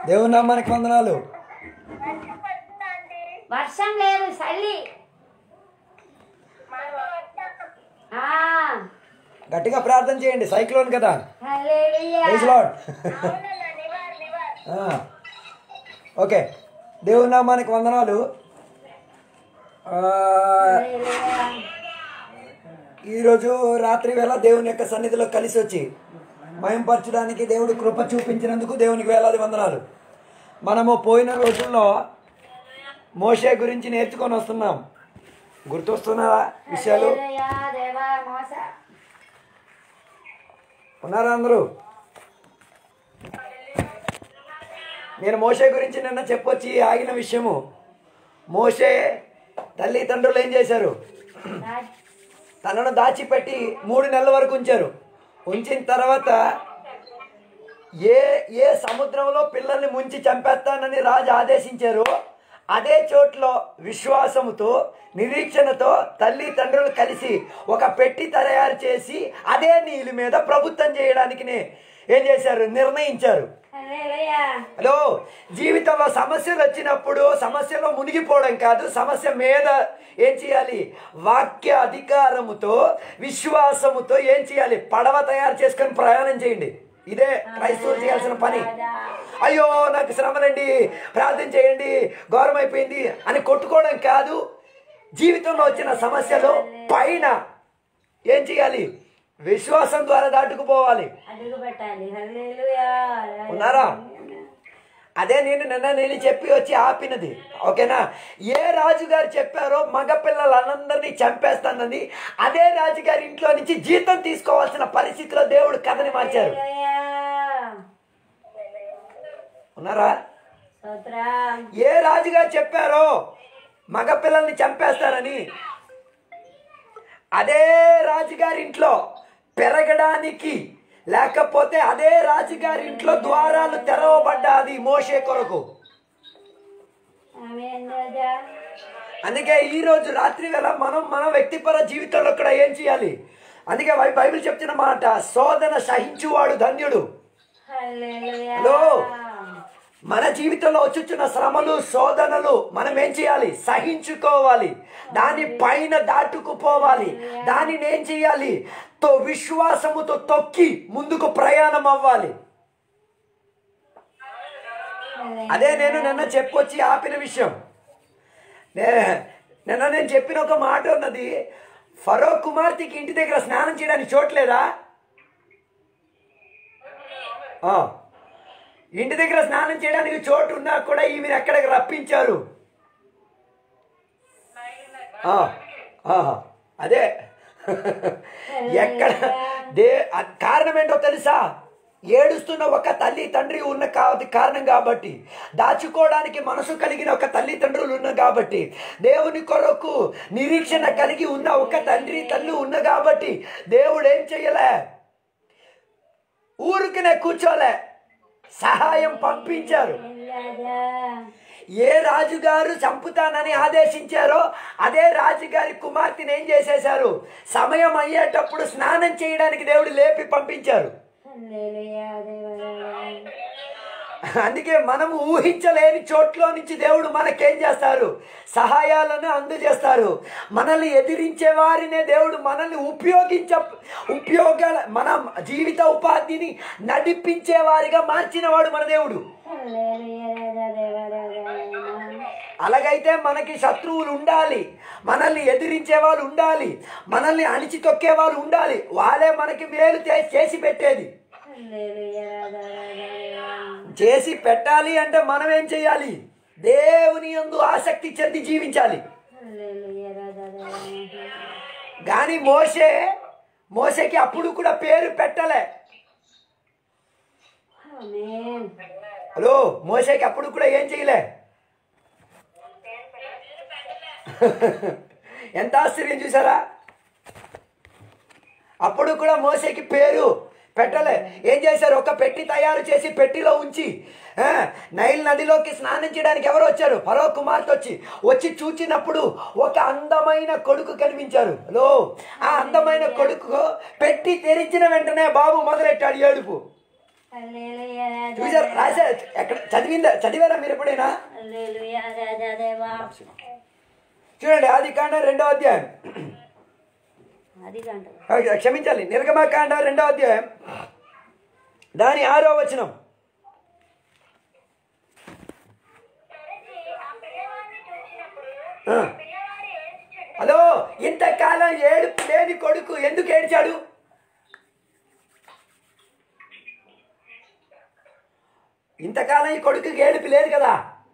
దేవుని నామానికి వందనాలు వర్షం పడుతుందండి వర్షం లేదు చల్లి మాకు వర్షం ఆ, గట్టిగా ప్రార్థన చేయండి సైక్లోన్ కదా హల్లెలూయా. ప్రైజ్ లార్డ్ అవునన్నా నివార్ నివార్ ఆ. ఓకే దేవుని నామానికి వందనాలు ఆ, హల్లెలూయా. ఈరోజు రాత్రి వేళ దేవుని యొక్క సన్నిధిలో కలిసి వచ్చి మయంపరచడానికి దేవుడు కృప చూపించినందుకు దేవునికి వేలాది వందనాలు మనము పోయిన రోజుల్లో మోషే గురించి నేర్చుకొని వస్తున్నాం గుర్తొస్తున్నారా విషయాలు హల్లెలూయా, దేవా, మోస. ఉన్నారా అందరూ నేను మోషే గురించి నిన్న చెప్పొచ్చి ఆగిన విషయము మోషే తల్లిదండ్రులు ఏం చేశారు రాజ్- తనను దాచిపెట్టి మూడు నెలల వరకు ఉంచారు ఉంచిన తర్వాత ఏ ఏ సముద్రంలో పిల్లల్ని ముంచి చంపేస్తానని రాజు ఆదేశించారో అదే చోట్లో విశ్వాసముతో నిరీక్షణతో తల్లి తండ్రులు కలిసి ఒక పెట్టి తయారు చేసి అదే నీళ్ళ మీద ప్రభుత్వం చేయడానికి ఏం చేశారు నిర్ణయించారు హల్లెలూయా. హలో జీవితంలో సమస్యలు వచ్చినప్పుడు సమస్యలో మునిగిపోవడం కాదు సమస్య మీద ఏం చేయాలి వాక్య అధికారముతో విశ్వాసముతో ఏం చేయాలి పడవ తయారు చేసుకొని ప్రయాణం చేయండి ఇదే క్రైస్తవులు చేయాల్సిన పని అయ్యో నాకు శ్రమనండి ప్రార్థన చేయండి ఘోరం అయిపోయింది అని కొట్టుకోవడం కాదు జీవితంలో వచ్చిన సమస్యలు పైన ఏం చేయాలి విశ్వాసం ద్వారా దాటుకుపోవాలి అడుగు పెట్టాలి హల్లెలూయా. ఉన్నారా? అదే నేను నిన్న నేను చెప్పి వచ్చి ఆపినది ఓకేనా ఏ రాజుగారు చెప్పారో మగ పిల్లలందరినీ చంపేస్తానని అదే రాజుగారి ఇంట్లో నుంచి జీతం తీసుకోవాల్సిన పరిస్థితిలో దేవుడు కథని మార్చారు హల్లెలూయా. ఉన్నారా స్తోత్రం. ఏ రాజుగారు చెప్పారో మగ పిల్లల్ని చంపేస్తారని అదే రాజుగారి ఇంట్లో పెరగడానికి లేకపోతే అదే రాజుగారి ఇంట్లో ద్వారాలు తెరవబడ్డాది మోషే కొరకు ఆమేన్ రాజా. అందుకే ఈ రోజు రాత్రి వేళ మనం మన వ్యక్తిపర జీవితంలో కూడా ఏం చేయాలి అందుకే బై- బైబిల్ చెప్తున్న మాట శోధన సహించువాడు ధన్యుడు హల్లెలూయా. హలో. మన జీవితంలో వచ్చుచున్న శ్రమలు శోధనలు మనం ఏం చేయాలి సహించుకోవాలి దాని పైన దాటుకుపోవాలి దానిని ఏం చేయాలి తో విశ్వాసముతో తొక్కి ముందుకు ప్రయాణం అవ్వాలి అదే నేను నిన్న చెప్పొచ్చి ఆపిన విషయం నే- నిన్న నేను చెప్పిన ఒక మాట ఉన్నది ఫరో కుమార్తెకి ఇంటి దగ్గర స్నానం చేయడానికి చోట్లేదా ఆ. ఇంటి దగ్గర స్నానం చేయడానికి చోటు ఉన్నా కూడా ఈమెను ఎక్కడికి రప్పించారు ఆ, ఆహా. అదే ఎక్కడ దే ఆ కారణం ఏంటో తెలుసా ఏడుస్తున్న ఒక తల్లి తండ్రి ఉన్న కా- కారణం కాబట్టి దాచుకోవడానికి మనసు కలిగిన ఒక తల్లి తండ్రులు ఉన్న కాబట్టి దేవుని కొరకు నిరీక్షణ కలిగి ఉన్న ఒక తండ్రి తల్లి ఉన్న కాబట్టి దేవుడు ఏం చెయ్యలే ఊరికినే కూర్చోలే సహాయం పంపించారు రాజా. ఏ రాజుగారు చంపుతానని ఆదేశించారో అదే రాజుగారి కుమార్తెను ఏం చేసేశారు సమయం అయ్యేటప్పుడు స్నానం చేయడానికి దేవుడు లేపి పంపించారు హల్లెలూయా దేవా. అందుకే మనము ఊహించలేని చోట్ల నుంచి దేవుడు మనకేం చేస్తారు సహాయాలను అందజేస్తారు మనల్ని ఎదిరించే వారినే దేవుడు మనల్ని ఉపయోగించ ఉపయోగ మన జీవిత ఉపాధిని నడిపించే వారిగా మార్చిన వాడు మన దేవుడు హల్లెలూయా రాజా దేవా రాజా. అలాగైతే మనకి శత్రువులు ఉండాలి మనల్ని ఎదిరించే వాళ్ళు ఉండాలి మనల్ని అణిచి తొక్కే వాళ్ళు ఉండాలి వాళ్ళే మనకి మేలు చే- చేసి పెట్టేది హల్లెలూయా రాజా రాజా దేవా. చేసి పెట్టాలి అంటే మనం ఏం చేయాలి దేవుని యందు ఆసక్తి చెంది జీవించాలి హల్లెలూయా రాజా దేవా. కానీ మోసే మోసేకి అప్పుడు కూడా పేరు పెట్టలే ఆమేన్. హలో మోసేకి అప్పుడు కూడా ఏం చేయలే ఎంత ఆశ్చర్యం చూసారా అప్పుడు కూడా మోసేకి పేరు పెట్టలే ఏం చేశారు ఒక పెట్టి తయారు చేసి పెట్టిలో ఉంచి ఆ, నైల్ నదిలోకి స్నానం చేయడానికి ఎవరు వచ్చారు ఫరో కుమార్తె వచ్చి వచ్చి చూచినప్పుడు ఒక అందమైన కొడుకు కనిపించారు హలో ఆ అందమైన కొడుకు పెట్టి తెరిచిన వెంటనే బాబు మొదలెట్టాడు ఏడుపు హల్లెలూయా రాజా చూసారు రాశారు ఎక్కడ చదివిందా చదివారా మీరు ఎప్పుడైనా హల్లెలూయా రాజా దేవా చూడండి ఆది కాండ రెండో అధ్యాయం అది గంట ఓకే, క్షమించాలి నిర్గమకాండ రెండో అధ్యాయం దాని ఆరో వచనం తెరచి ఆ పిల్లవాడిని చూసినప్పుడు ఆ. ఆ పిల్లవాడు ఏడ్చుచుండెను. హలో ఇంతకాలం ఏడుపు లేని కొడుకు ఎందుకు ఏడ్చాడు ఇంతకాలం ఈ కొడుకుకి ఏడుపు లేదు కదా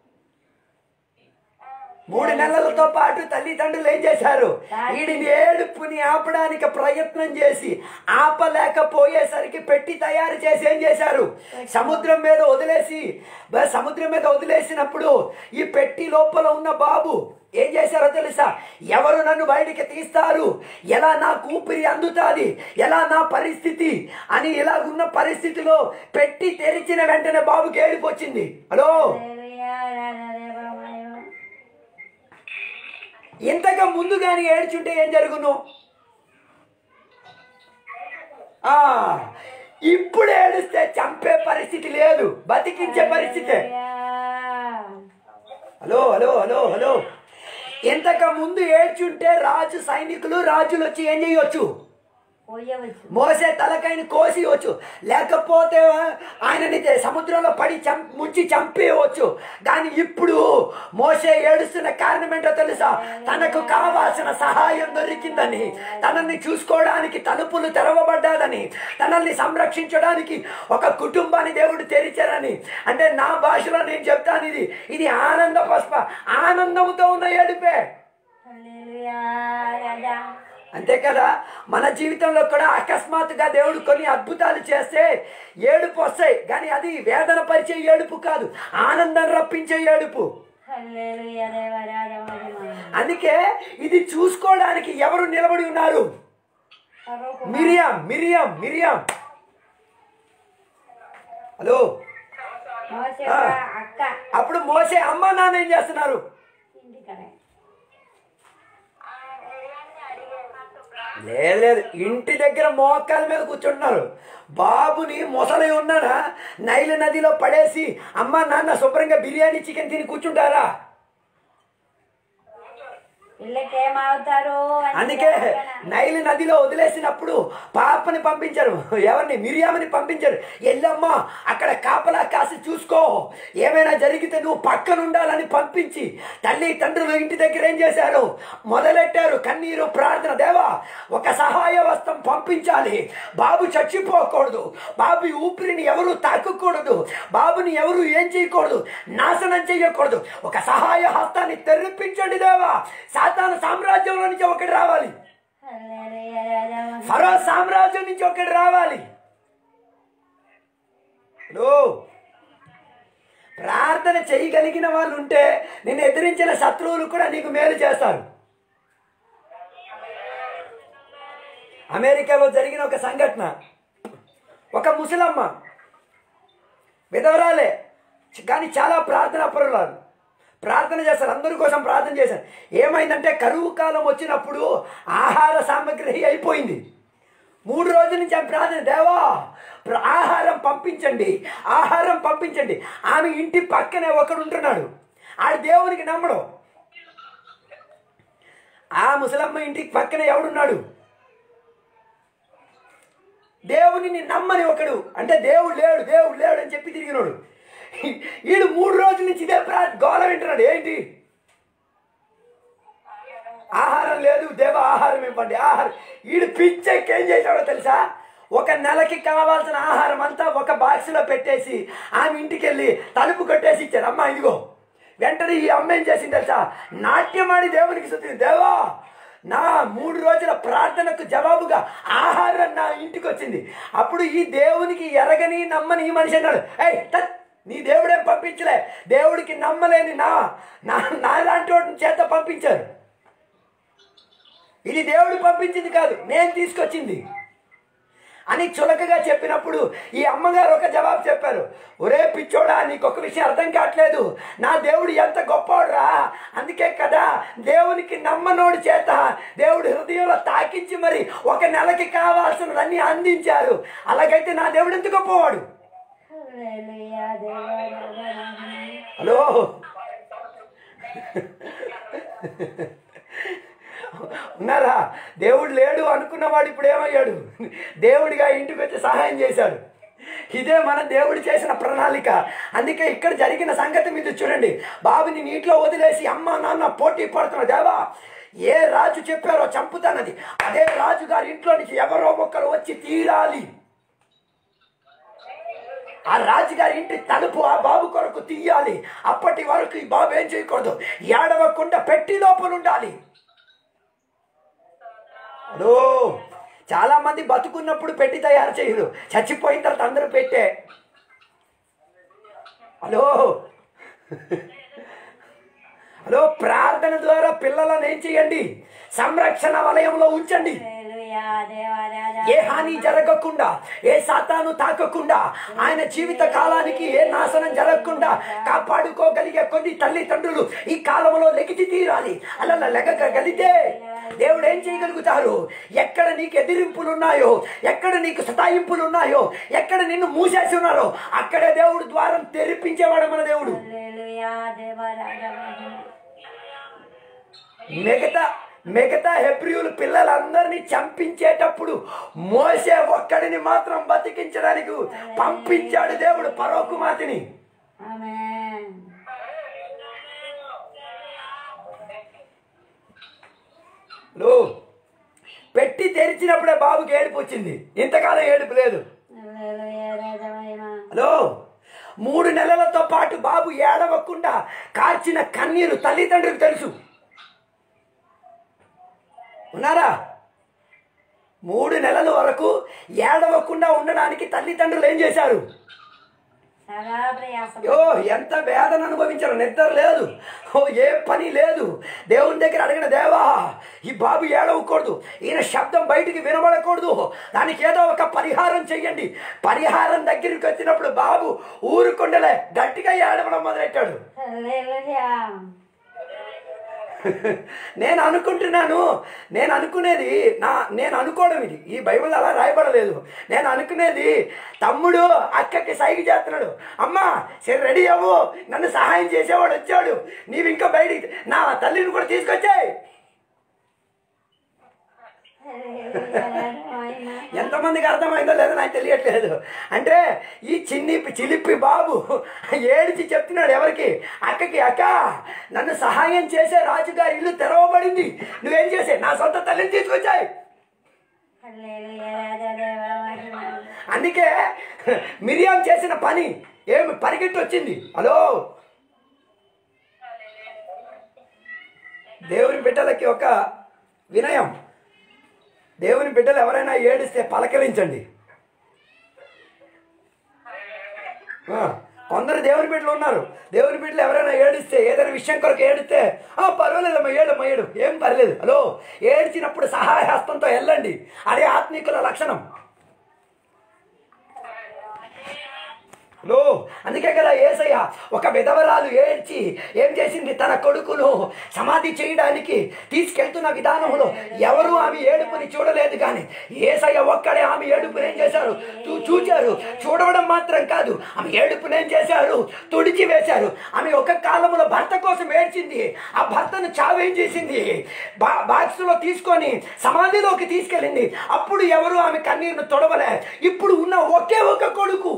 మూడు నెలలతో పాటు తల్లిదండ్రులు ఏం చేశారు వీడిని ఏడుపుని ఆపడానికి ప్రయత్నం చేసి ఆపలేకపోయేసరికి పెట్టి తయారు చేసి ఏం చేశారు సముద్రం మీద వదిలేసి బ- సముద్రం మీద వదిలేసినప్పుడు ఈ పెట్టి లోపల ఉన్న బాబు ఏం చేశారో తెలుసా ఎవరు నన్ను బయటికి తీస్తారు ఎలా నాకు ఊపిరి అందుతాది ఎలా నా పరిస్థితి అని ఇలాగున్న పరిస్థితిలో పెట్టి తెరిచిన వెంటనే బాబుకి ఏడుపు వచ్చింది హలో హల్లెలూయా రాజా దేవా మహిమ ఇంతగా ముందు కానీ ఏడ్చుంటే ఏం జరుగును ఆ, ఇప్పుడు ఏడిస్తే చంపే పరిస్థితి లేదు బతికించే పరిస్థితే hallelujah. Hello hello hello hello ఇంతకు ముందు ఏడ్చుంటే రాజు సైనికులు రాజులు వచ్చి ఏం చేయొచ్చు పోయవచ్చు మోసే తలకాయని కోసివచ్చు లేకపోతే ఆయనని సముద్రంలో పడి చం ముంచి చంపేయవచ్చు కానీ ఇప్పుడు మోసే ఏడుస్తున్న కారణం ఏంటో తెలుసా తనకు కావాల్సిన సహాయం దొరికిందని తనని చూసుకోవడానికి తలుపులు తెరవబడ్డాదని తనల్ని సంరక్షించడానికి ఒక కుటుంబాన్ని దేవుడు తెరిచారని అంటే నా భాషలో నేను చెప్తాను ఇది ఇది ఆనంద పస్ప ఆనందంతో ఉన్న ఏడుపే హల్లెలూయా రాజా అంతే కదా మన జీవితంలో కూడా అకస్మాత్తుగా దేవుడు కొన్ని అద్భుతాలు చేస్తే ఏడుపు వస్తాయి కానీ అది వేదన పరిచే ఏడుపు కాదు ఆనందం రప్పించే ఏడుపు హల్లెలూయా దేవా రాజా మహిమ అందుకే ఇది చూసుకోవడానికి ఎవరు నిలబడి ఉన్నారు పరలోకం. మిరియాం మిరియాం మిరియాం హలో మోసే ఆ. అక్క అప్పుడు మోసే అమ్మ నాన్న ఏం చేస్తున్నారు ఇంటికనే ఆ నిర్యాన్ని అడిగారు లేదు లేదు ఇంటి దగ్గర మోకాల మీద కూర్చుంటున్నారు బాబుని మొసలి ఉన్నానా నైలు నదిలో పడేసి అమ్మ నాన్న శుభ్రంగా బిర్యానీ చికెన్ తిని కూర్చుంటారా పిల్లకి ఏమవుతారు అని అందుకే చెప్పగలనా? నైలు నదిలో వదిలేసినప్పుడు పాపని పంపించారు ఎవరిని మిరియామని పంపించారు ఎల్లమ్మా అక్కడ కాపలా కాసి చూసుకో ఏమైనా జరిగితే నువ్వు పక్కన ఉండాలని పంపించి తల్లి తండ్రులు ఇంటి దగ్గర ఏం చేశారు మొదలెట్టారు కన్నీరు ప్రార్థన దేవా ఒక సహాయ వస్తం పంపించాలి బాబు చచ్చిపోకూడదు బాబు ఊపిరిని ఎవరు తాకకూడదు బాబుని ఎవరు ఏం చేయకూడదు నాశనం చేయకూడదు ఒక సహాయ హస్తాన్ని తెరిపించండి దేవా సాతాను సామ్రాజ్యంలో నుంచి ఒకటి రావాలి హల్లెలూయా రాజా మహిమ. ఫరో సామ్రాజ్యం నుంచి ఒకటి రావాలి హలో ప్రార్థన చేయగలిగిన వాళ్ళు ఉంటే నేను ఎదిరించిన శత్రువులు కూడా నీకు మేలు చేస్తారు అమెరికాలో జరిగిన ఒక సంఘటన ఒక ముసలమ్మ విధవరాలే కానీ చాలా ప్రార్థన పరురాలు ప్రార్థన చేస్తారు అందరి కోసం ప్రార్థన చేశారు ఏమైందంటే కరువు కాలం వచ్చినప్పుడు ఆహార సామగ్రి అయిపోయింది మూడు రోజుల నుంచి ఆమె ప్రార్థన దేవా ప్ర- ఆహారం పంపించండి ఆహారం పంపించండి ఆమె ఇంటి పక్కనే ఒకడు ఉంటున్నాడు ఆ దేవునికి నమ్మడం ఆ ముసలమ్మ ఇంటికి పక్కనే ఎవడున్నాడు దేవునిని నమ్మని ఒకడు అంటే దేవుడు లేడు దేవుడు లేడు అని చెప్పి తిరిగినాడు వీడు మూడు రోజుల నుంచి ఇదే ప్రా గోల వింటున్నాడు ఏంటి ఆహారం లేదు దేవ ఆహారం ఇవ్వండి ఆహారం వీడు పిచ్చెక్కి ఏం చేశాడో తెలుసా ఒక నెలకి కావాల్సిన ఆహారం అంతా ఒక బాక్స్లో పెట్టేసి ఆమె ఇంటికి వెళ్ళి తలుపు కొట్టేసి ఇచ్చారు అమ్మ ఇదిగో వెంటనే ఈ అమ్మ ఏం చేసింది తెలుసా నాట్యమాడి దేవునికి శుద్ధి దేవా నా మూడు రోజుల ప్రార్థనకు జవాబుగా ఆహారం నా ఇంటికి వచ్చింది అప్పుడు ఈ దేవునికి ఎరగని నమ్మని ఈ మనిషి అన్నాడు ఏయ్ తత్ నీ దేవుడేం పంపించలే దేవుడికి నమ్మలేని నా నా నాలాంటి వాడిని చేత పంపించారు ఇది దేవుడు పంపించింది కాదు నేను తీసుకొచ్చింది అని చులకగా చెప్పినప్పుడు ఈ అమ్మగారు ఒక జవాబు చెప్పారు ఒరే పిచ్చోడా నీకు ఒక విషయం అర్థం కావట్లేదు నా దేవుడు ఎంత గొప్పవాడురా అందుకే కదా దేవునికి నమ్మనోడు చేత దేవుడు హృదయంలో తాకించి మరి ఒక నెలకి కావాల్సినవన్నీ అందించారు అలాగైతే నా దేవుడు ఎంత గొప్పవాడు హల్లెలూయా దేవారాధన హలో ఉన్నారా దేవుడు లేడు అనుకున్నవాడు ఇప్పుడు ఏమయ్యాడు దేవుడిగా ఇంటికి వచ్చి సహాయం చేశాడు ఇదే మన దేవుడు చేసిన ప్రణాళిక అందుకే ఇక్కడ జరిగిన సంగతి మీద చూడండి బాబుని నీటిలో వదిలేసి అమ్మ నాన్న పోటీ పడుతున్న దేవా ఏ రాజు చెప్పారో చంపుతానది అదే రాజు గారి ఇంట్లో నుంచి ఎవరో ఒకరు వచ్చి తీరాలి ఆ రాజుగారి ఇంటి తలుపు ఆ బాబు కొరకు తీయాలి అప్పటి వరకు ఈ బాబు ఏం చేయకూడదు ఏడవకుండా పెట్టి లోపల ఉండాలి హలో చాలా మంది బతుకున్నప్పుడు పెట్టి తయారు చేయరు చచ్చిపోయిన తర్వాత అందరూ పెట్టే హలో హలో ప్రార్థన ద్వారా పిల్లలను ఏం చేయండి సంరక్షణ వలయంలో ఉంచండి హల్లెలూయా దేవారాధన ఏ హాని జరగకుండా ఏ సాతాను తాకకుండా ఆయన జీవిత కాలానికి ఏ నాశనం జరగకుండా కాపాడుకోగలిగే కొన్ని తల్లిదండ్రులు ఈ కాలంలో లెగిచి తీరాలి అలా లెగగలిగితే దేవుడు ఏం చేయగలుగుతారు ఎక్కడ నీకు ఎదిరింపులు ఉన్నాయో ఎక్కడ నీకు సతాయింపులు ఉన్నాయో ఎక్కడ నిన్ను మూసేసి ఉన్నారో అక్కడే దేవుడు ద్వారం తెరిపించేవాడు మన దేవుడు హల్లెలూయా దేవారాధన మిగతా మిగతా హెబ్రియులు పిల్లలందరినీ చంపించేటప్పుడు మోసే ఒక్కడిని మాత్రం బతికించడానికి పంపించాడు దేవుడు పరోకుమాతిని ఆమేన్ లో పెట్టి తెరిచినప్పుడే బాబుకి ఏడుపు వచ్చింది ఇంతకాలం ఏడుపు లేదు హల్లెలూయా రాజమహిమ హలో మూడు నెలలతో పాటు బాబు ఏడవకుండా కార్చిన కన్నీరు తల్లిదండ్రులకు తెలుసు ఉన్నారా మూడు నెలల వరకు ఏడవకుండా ఉండడానికి తల్లిదండ్రులు ఏం చేశారు సదా ప్రయాసం ఓ ఎంత వేదన అనుభవించారు నిద్ర లేదు ఓ ఏ పని లేదు దేవుని దగ్గర అడిగిన దేవా ఈ బాబు ఏడవకూడదు ఈయన శబ్దం బయటికి వినబడకూడదు దానికి ఏదో ఒక పరిహారం చెయ్యండి పరిహారం దగ్గరికి వచ్చినప్పుడు బాబు ఊరుకుండలే గట్టిగా ఏడవడం మొదలెట్టాడు హల్లెలూయా నేను అనుకుంటున్నాను నేను అనుకునేది నా నేను అనుకోవడం ఇది ఈ బైబిల్ అలా రాయబడలేదు నేను అనుకునేది తమ్ముడు అక్కకి సైగ చేస్తున్నాడు అమ్మా సరే రెడీ అవ్వు నన్ను సహాయం చేసేవాడు వచ్చాడు నీవు ఇంకా బయటికి నా తల్లిని కూడా తీసుకొచ్చాయి హల్లెలూయా రాజమహిమ ఎంతమందికి అర్థమైందో లేదో నాకు తెలియట్లేదు అంటే ఈ చిన్ని చిలిపి బాబు ఏడిచి చెప్తున్నాడు ఎవరికి అక్కకి అక్క నన్ను సహాయం చేసే రాజుగారి ఇల్లు తెరవబడింది నువ్వేం చేసే నా సొంత తల్లిని తీసుకొచ్చాయి హల్లెలూయా రాజదేవమహిమ అందుకే మిరియాం చేసిన పని ఏమి పరిగెట్టి వచ్చింది హలో దేవుని బిడ్డలకి ఒక వినయం దేవుని బిడ్డలు ఎవరైనా ఏడిస్తే పలకరించండి ఆ, కొందరు దేవుని బిడ్డలు ఉన్నారు దేవుని బిడ్డలు ఎవరైనా ఏడిస్తే ఏదైనా విషయం కొరకు ఏడిస్తే ఆ పర్వాలేదమ్మా ఏడమ్మా ఏడు ఏం పర్లేదు హలో ఏడ్చినప్పుడు సహాయ హస్తంతో వెళ్ళండి అదే ఆత్మీకుల లక్షణం లో అందుకే కదా ఏసయ్య ఒక విధవరాలు ఏడ్చి ఏం చేసింది తన కొడుకును సమాధి చేయడానికి తీసుకెళ్తున్న విధానంలో ఎవరు ఆమె ఏడుపుని చూడలేదు కానీ ఏసయ్య ఒక్కడే ఆమె ఏడుపుని ఏం చేశారు చూ- చూచారు చూడడం మాత్రం కాదు ఆమె ఏడుపుని ఏం చేశారు తుడిచి వేశారు ఆమె ఒక కాలంలో భర్త కోసం ఏడ్చింది ఆ భర్తను చావేం చేసింది బా బాక్స్లో తీసుకొని సమాధిలోకి తీసుకెళ్ళింది అప్పుడు ఎవరు ఆమె కన్నీరును తొడవలే ఇప్పుడు ఉన్న ఒకే ఒక కొడుకు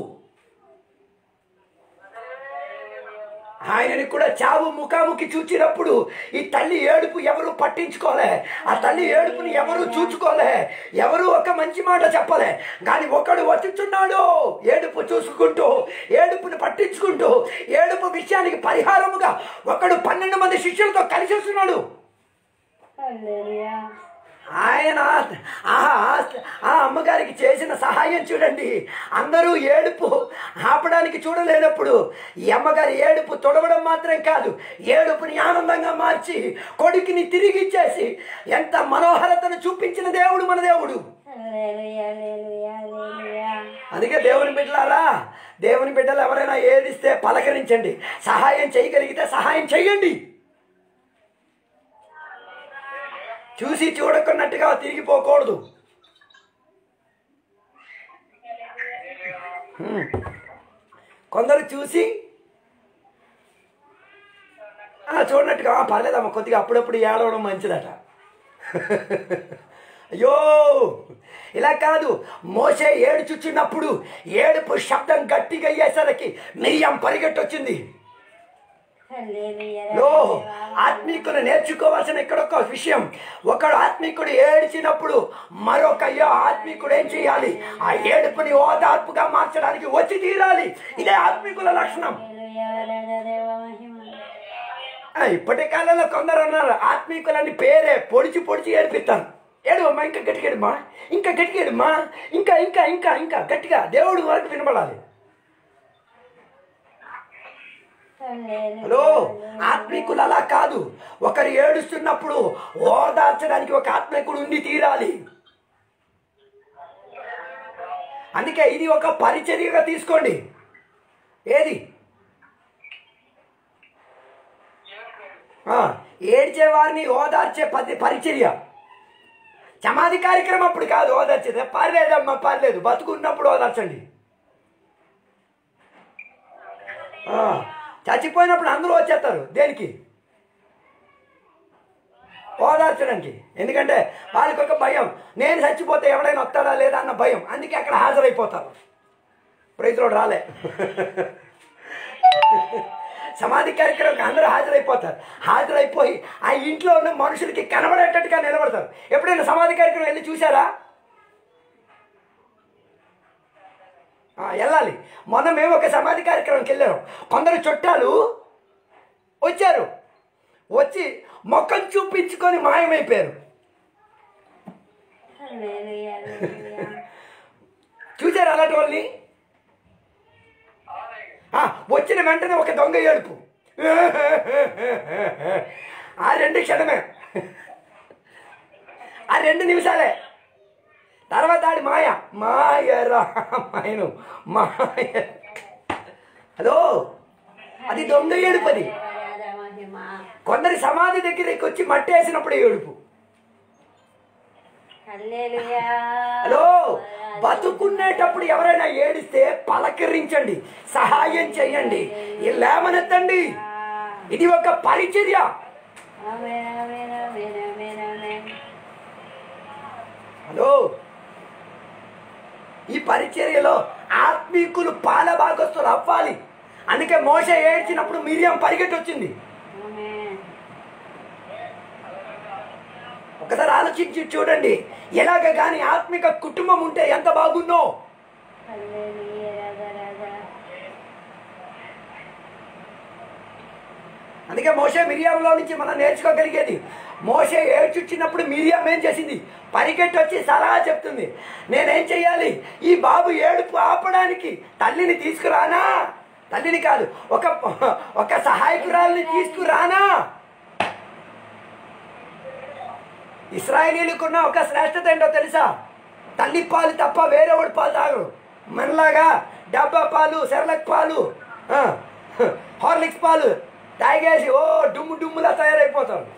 ఆయనని కూడా చావు ముఖాముఖి చూచినప్పుడు ఈ తల్లి ఏడుపు ఎవరు పట్టించుకోలే ఆ తల్లి ఏడుపుని ఎవరు చూచుకోలే ఎవరు ఒక మంచి మాట చెప్పలే కానీ ఒకడు వచ్చుచున్నాడు ఏడుపు చూసుకుంటూ ఏడుపుని పట్టించుకుంటూ ఏడుపు విషయానికి పరిహారముగా ఒకడు పన్నెండు మంది శిష్యులతో కలిసి వస్తున్నాడు హల్లెలూయా ఆయన ఆ ఆ అమ్మగారికి చేసిన సహాయం చూడండి అందరూ ఏడుపు ఆపడానికి చూడలేనప్పుడు ఈ అమ్మగారి ఏడుపు తొడవడం మాత్రం కాదు ఏడుపుని ఆనందంగా మార్చి కొడుకుని తిరిగి ఇచ్చేసి ఎంత మనోహరతను చూపించిన దేవుడు మన దేవుడు హల్లెలూయా హల్లెలూయా హల్లెలూయా అందుకే దేవుని బిడ్డలారా దేవుని బిడ్డలు ఎవరైనా ఏడిస్తే పలకరించండి సహాయం చేయగలిగితే సహాయం చేయండి చూసి చూడకున్నట్టుగా తిరిగిపోకూడదు హ్మ్. కొందరు చూసి ఆ, చూడనట్టుగా "ఆ, పర్లేదమ్మా కొద్దిగా అప్పుడప్పుడు ఏడవడం మంచిదట అయ్యో ఇలా కాదు మోసే ఏడుచుచున్నప్పుడు ఏడుపు శబ్దం గట్టిగా అయ్యేసరికి మిరియం పరిగెట్టొచ్చింది హల్లెలూయా లో ఆత్మీకులు నేర్చుకోవాల్సిన ఇక్కడ ఒక విషయం ఒకడు ఆత్మీకుడు ఏడ్చినప్పుడు మరొక అయ్యో ఆత్మీకుడు ఏం చేయాలి ఆ ఏడుపుని ఓదార్పుగా మార్చడానికి వచ్చి తీరాలి ఇదే ఆత్మీకుల లక్షణం హల్లెలూయా రాజదేవ మహిమ ఆ, ఇప్పటి కాలంలో కొందరు ఉన్నారు ఆత్మీకులని పేరే పొడిచి పొడిచి ఏడిపిస్తాను ఏడువమ్మా ఇంకా గట్టిగా ఏడుమా ఇంకా గట్టిగా ఏడుమా ఇంకా ఇంకా ఇంకా ఇంకా గట్టిగా దేవుడు వరకు వినబడాలి హలో ఆత్మీకులు అలా కాదు ఒకరు ఏడుస్తున్నప్పుడు ఓదార్చడానికి ఒక ఆత్మీకుడు ఉండి తీరాలి అందుకే ఇది ఒక పరిచర్యగా తీసుకోండి ఏది ఆ, ఏడ్చే వారిని ఓదార్చే పది పరిచర్య సమాధి కార్యక్రమం అప్పుడు కాదు ఓదార్చేది పర్లేదమ్మా పర్లేదు బతుకున్నప్పుడు ఓదార్చండి ఆ, చచ్చిపోయినప్పుడు అందరూ వచ్చేస్తారు దేనికి ఓదార్చడానికి ఎందుకంటే వాళ్ళకి ఒక భయం నేను చచ్చిపోతే ఎవడైనా వస్తాడా లేదా అన్న భయం అందుకే అక్కడ హాజరైపోతారు ప్రైతులు రాలే సమాధి కార్యక్రమం అందరూ హాజరైపోతారు హాజరైపోయి ఆ ఇంట్లో ఉన్న మనుషులకి కనబడేటట్టుగా నిలబడతారు ఎప్పుడైనా సమాధి కార్యక్రమం వెళ్ళి చూసారా ఆ, వెళ్ళాలి మొన్న మేము ఒక సమాధి కార్యక్రమంకి వెళ్ళాము కొందరు చుట్టాలు వచ్చారు వచ్చి మొక్కలు చూపించుకొని మాయమైపోయారు హల్లెలూయా హల్లెలూయా చూసారు అలాంటి వాళ్ళని ఆ, వచ్చిన వెంటనే ఒక దొంగ ఏడుపు ఆ రెండు క్షణమే ఆ రెండు నిమిషాలే తర్వాత ఆడి మాయ మాయ రామాయణం మాయ హలో అది దొంగ ఏడుపు అది రాజా మహిమ కొందరి సమాధి దగ్గరికి వచ్చి మట్టేసినప్పుడు ఏడుపు హల్లెలూయా హలో బతుకునేటప్పుడు ఎవరైనా ఏడిస్తే పలకరించండి సహాయం చేయండి ఈ లేవనెత్తండి ఇది ఒక పరిచర్య ఆమేన్ ఆమేన్ ఆమేన్ ఆమేన్ ఆమేన్ హలో ఈ పరిచర్యలో ఆత్మీకులు పాల భాగస్తులు అవ్వాలి అందుకే మోస ఏడ్చినప్పుడు మిరియం పరిగెట్టి వచ్చింది ఆమేన్ ఒకసారి ఆలోచించి చూడండి ఎలాగ కానీ ఆత్మిక కుటుంబం ఉంటే ఎంత బాగుందో హల్లెలూయా రాజా రాజా అందుకే మోసే మిరియంలో నుంచి మనం నేర్చుకోగలిగేది మోసే ఏడ్చుచ్చినప్పుడు మిరియం ఏం చేసింది పరిగెట్టి వచ్చి సలహా చెప్తుంది నేనేం చెయ్యాలి ఈ బాబు ఏడుపు ఆపడానికి తల్లిని తీసుకురానా తల్లిని కాదు ఒక ఒక సహాయకురాల్ని తీసుకురానా ఇస్రాయేలీలకున్న ఒక శ్రేష్టత ఏంటో తెలుసా తల్లి పాలు తప్ప వేరే వాడి పాలు తాగరు మనలాగా డబ్బా పాలు సెరలక్ పాలు ఆ, హార్లిక్స్ పాలు తాగేసి ఓ డుమ్ము డుమ్ములా తయారైపోతారు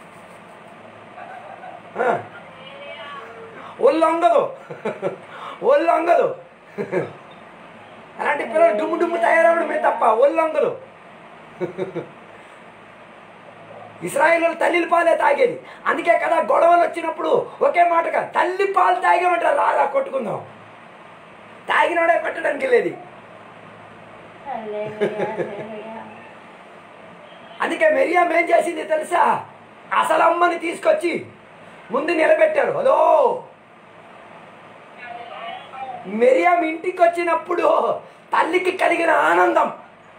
ఆ, ఒళ్ళు వంగదు ఒళ్ళు వంగదు అలాంటి పిల్లలు డుమ్ము డుమ్ము తయారవడమే తప్ప ఒళ్ళు వంగదు ఇస్రాయిల్ తల్లి పాలే తాగేది అందుకే కదా గొడవలు వచ్చినప్పుడు ఒకే మాటగా తల్లి పాలు తాగేమంటారు రాగా కొట్టుకుందాం తాగినోడే పెట్టడానికి లేదు హల్లెలూయా హల్లెలూయా అందుకే మెరియాం ఏం చేసింది తెలుసా అసలు అమ్మని తీసుకొచ్చి ముందు నిలబెట్టారు హలో మెరియాం ఇంటికి వచ్చినప్పుడు తల్లికి కలిగిన ఆనందం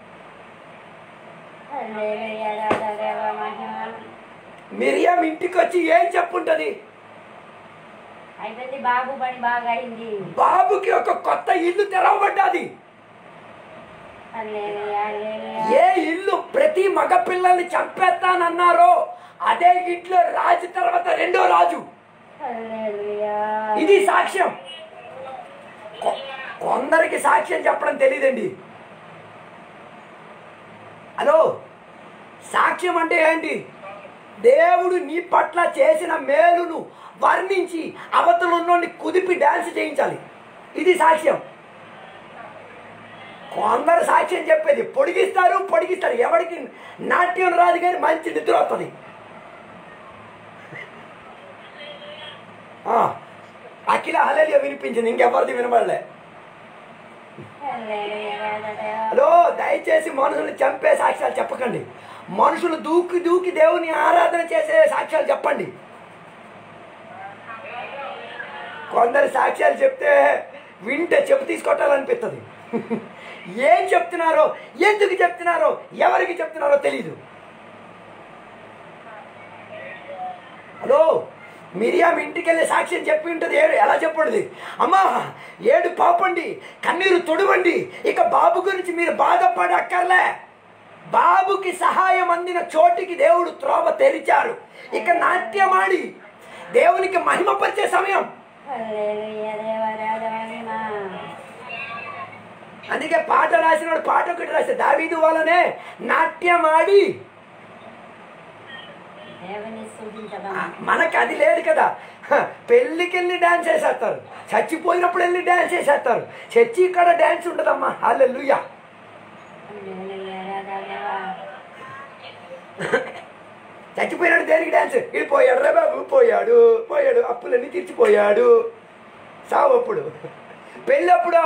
హల్లెలూయా రాజా దేవ మహిమ మిరియాం ఇంటికి వచ్చి ఏం చెప్పుంటది అయిపోయింది బాబు పని బాగా అయింది బాబుకి ఒక కొత్త ఇల్లు తెరవబడ్డాది హల్లెలూయా హల్లెలూయా ఏ ఇల్లు ప్రతి మగ పిల్లల్ని చంపేస్తానన్నారో అదే ఇంట్లో రాజు తర్వాత రెండో రాజు హల్లెలూయా ఇది సాక్ష్యం కొ- కొందరికి సాక్ష్యం చెప్పడం తెలియదండి హలో సాక్ష్యం అంటే ఏంటి దేవుడు నీ పట్ల చేసిన మేలును వర్ణించి అవతలున్నోడిని కుదిపి డాన్స్ చేయించాలి ఇది సాక్ష్యం కొందరు సాక్ష్యం చెప్పేది పొడిగిస్తారు పొడిగిస్తారు ఎవరికి నాట్యం రాదు కానీ మంచి నిద్ర వస్తుంది ఆ, అఖిల హలేలియ వినిపించింది ఇంకెవరిది వినబడలే హలో దయచేసి మనుషుల్ని చంపే సాక్ష్యాలు చెప్పకండి మనుషులు దూకి దూకి దేవుని ఆరాధన చేసే సాక్ష్యాలు చెప్పండి కొందరు సాక్ష్యాలు చెప్తే వింటే చెప్పు తీసుకొట్టాలనిపిస్తుంది ఏం చెప్తున్నారో ఎందుకు చెప్తున్నారో ఎవరికి చెప్తున్నారో తెలీదు హలో మిరియాం ఇంటికి వెళ్ళి సాక్ష్యం చెప్పి ఉంటుంది ఏడు ఎలా చెప్పండి అమ్మా ఏడు పాపండి కన్నీరు తొడవండి ఇక బాబు గురించి మీరు బాధపడక్కర్లే బాబుకి సహాయం అందిన చోటికి దేవుడు త్రోవ తెరిచారు ఇక నాట్యమాడి దేవునికి మహిమపరిచే సమయం అందుకే పాట రాసినాడు పాట ఒకటి రాస్తే దావీదు వల్లనే నాట్యమాడి దేవుని ఆ, స్థుతించడం మనకు అది లేదు కదా హ, పెళ్ళికి వెళ్ళి డ్యాన్స్ వేసేస్తారు చచ్చిపోయినప్పుడు వెళ్ళి డ్యాన్స్ వేసేస్తారు చర్చి ఇక్కడ డ్యాన్స్ ఉండదమ్మా హల్లెలూయా చచ్చిపోయినాడు దేనికి డ్యాన్స్ వెళ్ళిపోయాడు రే బాబు పోయాడు పోయాడు అప్పులన్నీ తీర్చిపోయాడు సావప్పుడు పెళ్ళప్పుడు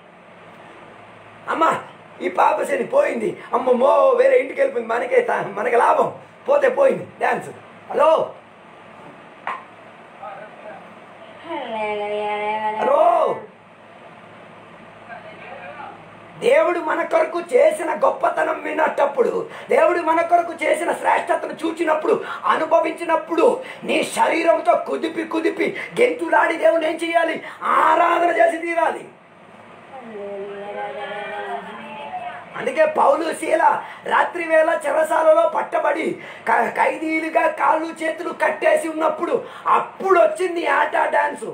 అమ్మా ఈ పాప శని పోయింది అమ్మమ్మో వేరే ఇంటికి వెళ్ళిపోయింది మనకే తా- మనకి లాభం పోతే పోయింది డ్యాన్స్ హలో హలో దేవుడు మన కొరకు చేసిన గొప్పతనం విన్నటప్పుడు దేవుడు మన కొరకు చేసిన శ్రేష్టతను చూచినప్పుడు అనుభవించినప్పుడు నీ శరీరంతో కుదిపి కుదిపి గెంతులాడి దేవుని ఏం చేయాలి ఆరాధన చేసి తీరాలి అందుకే పౌలు శీల రాత్రి వేళ చెరసాలలో పట్టబడి క- ఖైదీలుగా కాళ్ళు చేతులు కట్టేసి ఉన్నప్పుడు అప్పుడు వచ్చింది ఈ ఆట డాన్సు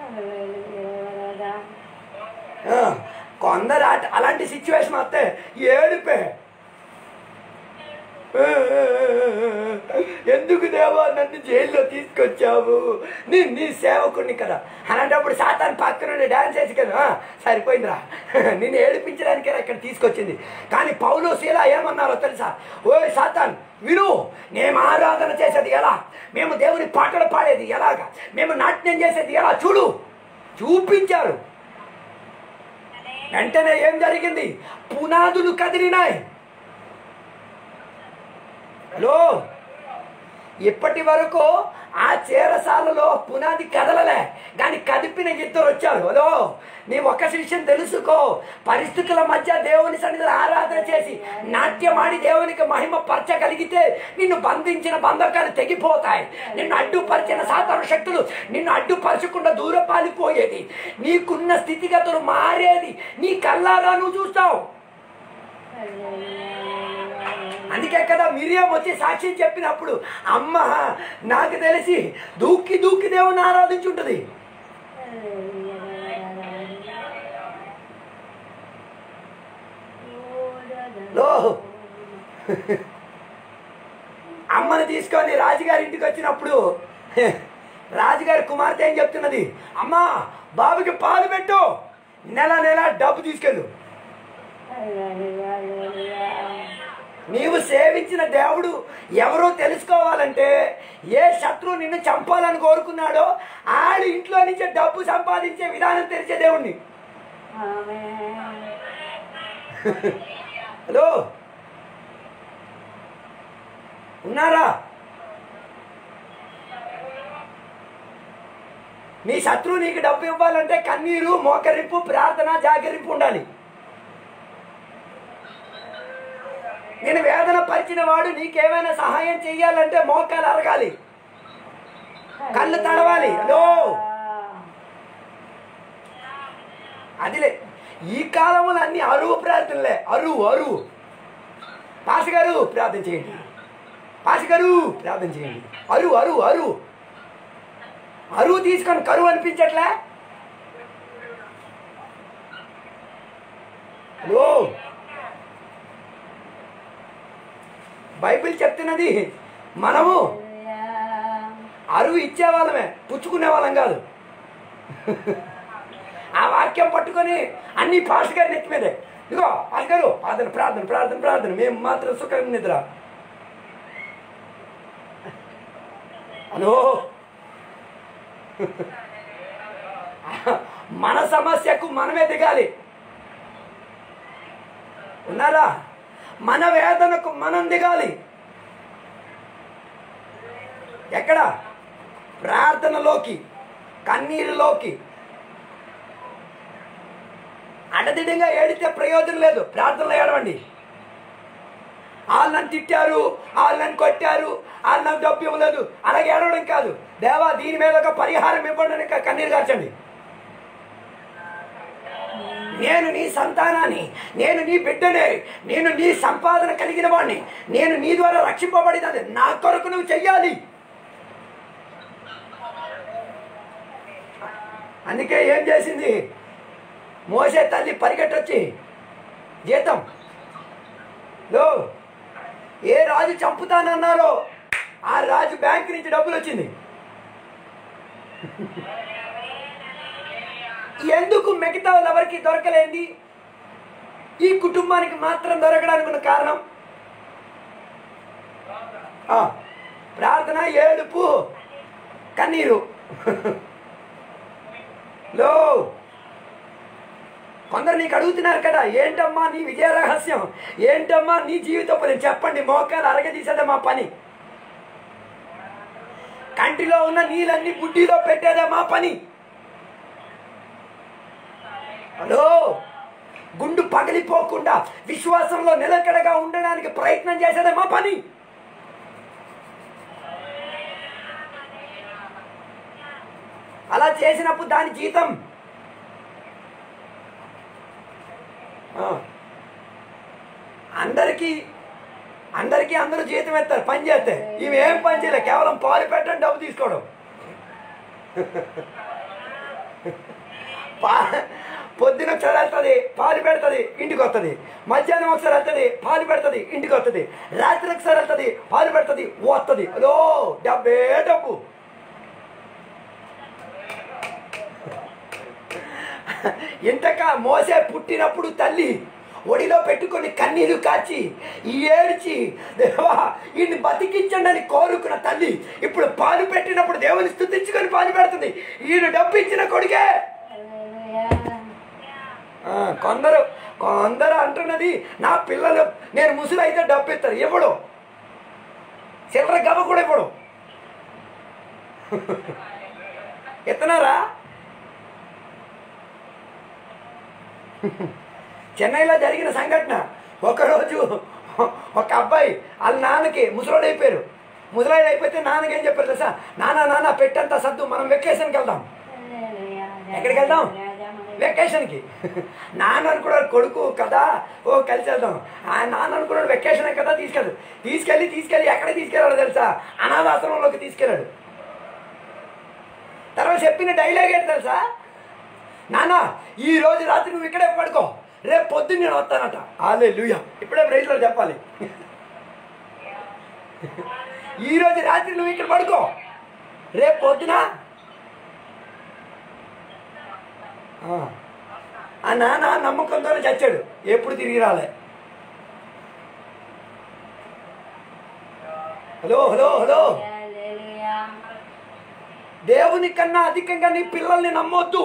ఆ, కొందరు ఆట అలాంటి సిచ్యువేషన్ వస్తే ఏడిపే ఎందుకు దేవా నన్ను జైల్లో తీసుకొచ్చావు నీ నీ సేవకుడిని కదా అలాంటప్పుడు సాతాన్ పక్కన డాన్స్ వేసి కదా "ఆ, సరిపోయిందిరా నిన్ను ఏడిపించడానికే ఇక్కడ తీసుకొచ్చింది కానీ పౌలు శీల ఏమన్నారో తెలుసా ఓ సాతాన్ విను మేము ఆరాధన చేసేది ఎలా మేము దేవుని పాటలు పాడేది ఎలాగా మేము నాట్యం చేసేది ఎలా చూడు చూపించారు వెంటనే ఏం జరిగింది పునాదులు కదిలినాయి హలో ఇప్పటి వరకు ఆ చేరసాలలో పునాది కదలలే కానీ కదిపిన ఇద్దరు వచ్చారు హలో నీ ఒక విషయం తెలుసుకో పరిస్థితుల మధ్య దేవుని సన్నిధిలో ఆరాధన చేసి నాట్యమాడి దేవునికి మహిమ పరచగలిగితే నిన్ను బంధించిన బంధకాలు తెగిపోతాయి నిన్ను అడ్డుపరిచిన సాధారణ శక్తులు నిన్ను అడ్డుపరచకుండా దూరపాలిపోయేది నీకున్న స్థితిగతులు మారేది నీ కల్లారా నువ్వు చూస్తావు అందుకే కదా మిరియం వచ్చి సాక్ష్యం చెప్పినప్పుడు అమ్మ నాకు తెలిసి దూకి దూకి దేవుని ఆరాధించుంటది లో అమ్మని తీసుకొని రాజుగారి ఇంటికి వచ్చినప్పుడు రాజుగారి కుమార్తె ఏం చెప్తున్నది అమ్మా బాబుకి పాలు పెట్టు నెల నెల డబ్బు తీసుకెళ్ళు నీవు సేవించిన దేవుడు ఎవరో తెలుసుకోవాలంటే ఏ శత్రువు నిన్ను చంపాలని కోరుకున్నాడో ఆడి ఇంట్లో నుంచే డబ్బు సంపాదించే విధానం తెలిసే దేవుణ్ణి హలో ఉన్నారా నీ శత్రువు నీకు డబ్బు ఇవ్వాలంటే కన్నీరు మోకరింపు ప్రార్థన జాగరింపు ఉండాలి నేను వేదన పరిచిన వాడు నీకేమైనా సహాయం చెయ్యాలంటే మోకాలు అరగాలి కళ్ళు తడవాలి హలో అదిలే ఈ కాలంలో అన్ని అరువు ప్రార్థనలే అరువు అరువు పాస్ గారు ప్రార్థన చేయండి పాస్ గారు ప్రార్థన చేయండి అరువు అరువు అరువు అరువు తీసుకొని కరువు అనిపించట్లే హలో బైబిల్ చెప్తున్నది మనము అరువు ఇచ్చే వాళ్ళమే పుచ్చుకునే వాళ్ళం కాదు ఆ వాక్యం పట్టుకొని అన్ని పాస్ గారి నెత్తి మీదే ఇదిగో అడగరు ప్రార్థన ప్రార్థన ప్రార్థన ప్రార్థన మేము మాత్రం సుఖం నిద్ర హలో మన సమస్యకు మనమే దిగాలి ఉన్నారా మన వేదనకు మనం దిగాలి ఎక్కడ ప్రార్థనలోకి కన్నీరులోకి అడదిడంగా ఏడితే ప్రయోజనం లేదు ప్రార్థనలో ఏడవండి వాళ్ళు నన్ను తిట్టారు వాళ్ళు నన్ను కొట్టారు వాళ్ళు నాకు డబ్బు ఇవ్వలేదు అలాగే ఏడవడం కాదు దేవా దీని మీద ఒక పరిహారం ఇవ్వండి అని కన్నీరు కార్చండి నేను నీ సంతానాన్ని నేను నీ బిడ్డనే నేను నీ సంపాదన కలిగిన వాడిని నేను నీ ద్వారా రక్షింపబడినది నా కొరకు నువ్వు చెయ్యాలి అందుకే ఏం చేసింది మోసే తల్లి పరిగెట్టొచ్చి జీతం లో ఏ రాజు చంపుతానన్నారో ఆ రాజు బ్యాంక్ నుంచి డబ్బులు వచ్చింది ఎందుకు మిగతా వాళ్ళు ఎవరికి దొరకలేంది ఈ కుటుంబానికి మాత్రం దొరకడానికి ఉన్న కారణం ఆ, ప్రార్థన ఏడుపు కన్నీరు లో కొందరు నీకు అడుగుతున్నారు కదా ఏంటమ్మా నీ విజయ రహస్యం ఏంటమ్మా నీ జీవితోపది చెప్పండి మోకాలు అరగదీసేదే మా పని కంటిలో ఉన్న నీళ్ళన్నీ బుడ్డిలో పెట్టేదే మా పని హలో గుండు పగిలిపోకుండా విశ్వాసంలో నిలకడగా ఉండడానికి ప్రయత్నం చేసేదే మా పని అలా చేసినప్పుడు దాని జీతం ఆ. అందరికీ అందరికీ అందరూ జీతం ఎత్తారు పని చేస్తే ఇవి ఏం పని చేయలేదు కేవలం పాలు పెట్టడం డబ్బు తీసుకోవడం పా పొద్దున ఒకసారి వెళ్తుంది పాలు పెడుతుంది ఇంటికి వస్తుంది మధ్యాహ్నం ఒకసారి వెళ్తుంది పాలు పెడుతుంది ఇంటికి వస్తుంది రాత్రి ఒకసారి వెళ్తుంది పాలు పెడుతుంది వస్తుంది అదో డబ్బే డబ్బు ఇంతక మోసే పుట్టినప్పుడు తల్లి ఒడిలో పెట్టుకొని కన్నీరు కాచి ఏడ్చి దేవా ఈయన్ని బతికించండి అని కోరుకున్న తల్లి ఇప్పుడు పాలు పెట్టినప్పుడు దేవుని స్థుతించుకొని పాలు పెడుతుంది ఈయన డబ్బు ఇచ్చిన కొడుకే ఆ, కొందరు కొందరు అంటున్నది నా పిల్లలు నేను ముసులు అయితే డబ్బు ఇస్తారు ఇవ్వడు చిల్లర గవ కూడా ఇవ్వడు ఎత్తనారా చెన్నైలో జరిగిన సంఘటన ఒకరోజు ఒక అబ్బాయి వాళ్ళ నాన్నకి ముసలోడు అయిపోయారు ముసలాడు అయిపోతే నాన్నకి ఏం చెప్పారు తెలుసా నాన్న నాన్న పెట్టంత సద్దు మనం వెకేషన్కి వెళ్దాం ఎక్కడికి వెళ్దాం వెకేషన్కి నాన్న అనుకున్నాడు కొడుకు కదా ఓ కలిసి వెళ్దాం ఆ నాన్న అనుకున్నాడు వెకేషన్ కదా తీసుకెళ్ళదు తీసుకెళ్ళి తీసుకెళ్ళి ఎక్కడ తీసుకెళ్ళాడు తెలుసా అనాథాశ్రమంలోకి తీసుకెళ్ళాడు తర్వాత చెప్పిన డైలాగ్ ఏంటి తెలుసా నాన్న ఈ రోజు రాత్రి నువ్వు ఇక్కడే పడుకో రేపు పొద్దున్న నేను వస్తానట ఆలే లూయ ఇప్పుడే ప్రైజ్లో చెప్పాలి ఈ రోజు రాత్రి నువ్వు ఇక్కడ పడుకో రేపు పొద్దున ఆ. ఆ నాన్న నమ్మకంతోనే చచ్చాడు ఎప్పుడు తిరిగి రాలే హలో హలో హలో దేవుని కన్నా అధికంగా నీ పిల్లల్ని నమ్మొద్దు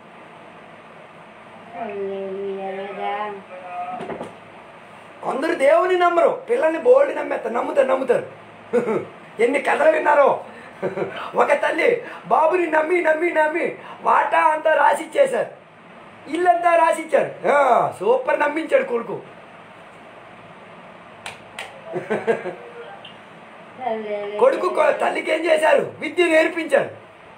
కొందరు దేవుని నమ్మరు పిల్లల్ని బోల్డ్ నమ్మేస్తారు నమ్ముతారు నమ్ముతారు ఎన్ని కథలు విన్నారో ఒక తల్లి బాబుని నమ్మి నమ్మి నమ్మి వాటా అంతా రాసిచ్చేశారు ఇల్లంతా రాసిచ్చారు ఆ, సూపర్ నమ్మించాడు కొడుకు కొడుకు కొ- తల్లికి ఏం చేశారు విద్య నేర్పించారు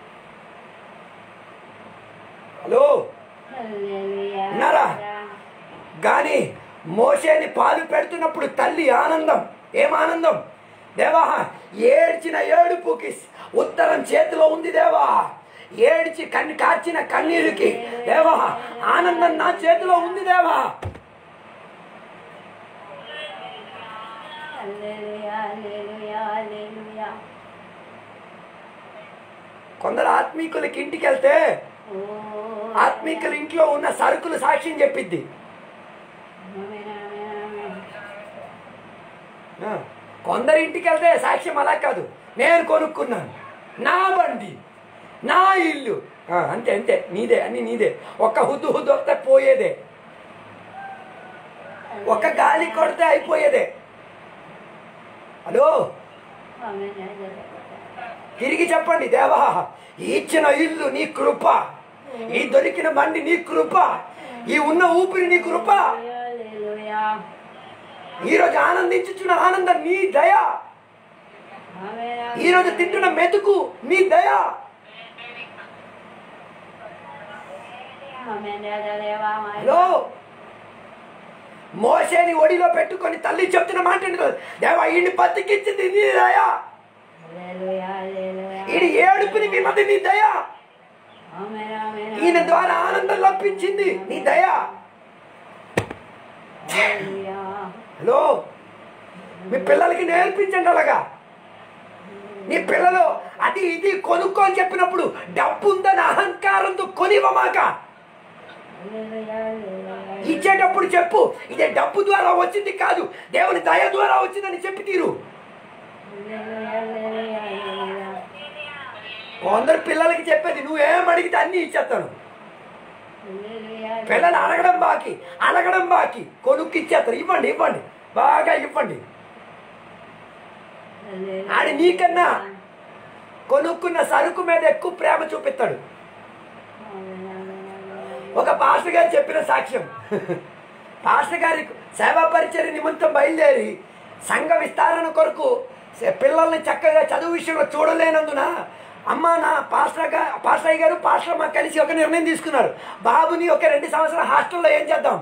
హలో ఉన్నారా? కానీ మోసేని పాలు పెడుతున్నప్పుడు తల్లి ఆనందం ఏం ఆనందం దేవా ఏడ్చిన ఏడుపుకి ఉత్తరం చేతిలో ఉంది దేవా ఏడ్చి కన్ను కార్చిన కన్నీరుకి దేవా ఆనందం నా చేతిలో ఉంది దేవా కొందరు ఆత్మీకులకి ఇంటికి వెళ్తే ఆత్మీకుల ఇంట్లో ఉన్న సరుకులు సాక్ష్యం చెప్పిద్ది అందరి ఇంటికి వెళ్తే సాక్ష్యం అలా కాదు నేను కొనుక్కున్నాను నా బండి నా ఇల్లు ఆ, అంతే అంతే నీదే అన్ని నీదే ఒక్క హుద్దు హుద్దు వస్తే పోయేదే ఒక్క గాలి కొడితే అయిపోయేదే హలో తిరిగి చెప్పండి దేవా ఈ ఇచ్చిన ఇల్లు నీ కృప ఈ దొరికిన బండి నీ కృప ఈ ఉన్న ఊపిరి నీ కృప ఈరోజు ఆనందించుచున్న ఆనందం నీ దయ ఈరోజు తింటున్న మెతుకు నీ దయ హలో మోసేని ఒడిలో పెట్టుకొని తల్లి చెప్తున్న మాట ఏంటి తెలుసా? దేవా ఈయన్ని బతికించింది నీ దయ ఈయన ఏడుపుని విన్నది నీ దయ ఈయన ద్వారా ఆనందం లభించింది నీ దయ హలో మీ పిల్లలకి నేర్పించండి అలాగా నీ పిల్లలు అది ఇది కొనుక్కో అని చెప్పినప్పుడు డబ్బు ఉందని అహంకారంతో కొనివ్వమాక ఇచ్చేటప్పుడు చెప్పు ఇదే డబ్బు ద్వారా వచ్చింది కాదు దేవుని దయ ద్వారా వచ్చిందని చెప్పి తీరు కొందరు పిల్లలకి చెప్పేది నువ్వేం అడిగితే అన్నీ ఇచ్చేస్తాను పిల్లలు అడగడం బాకి అడగడం బాకి కొనుక్కి ఇచ్చేస్తారు ఇవ్వండి ఇవ్వండి బాగా ఇవ్వండి ఆడి నీకన్నా కొనుక్కున్న సరుకు మీద ఎక్కువ ప్రేమ చూపిస్తాడు ఒక పాస్టర్ గారు చెప్పిన సాక్ష్యం పాస్టర్ గారి సేవా పరిచర్య నిమిత్తం బయలుదేరి సంఘ విస్తరణ కొరకు స- పిల్లల్ని చక్కగా చదువు విషయంలో చూడలేనందున అమ్మ నా పాస్టర్ గా పాస్టర్ గారు పాస్టర్ మాకు కలిసి ఒక నిర్ణయం తీసుకున్నారు బాబుని ఒక రెండు సంవత్సరాల హాస్టల్లో ఏం చేద్దాం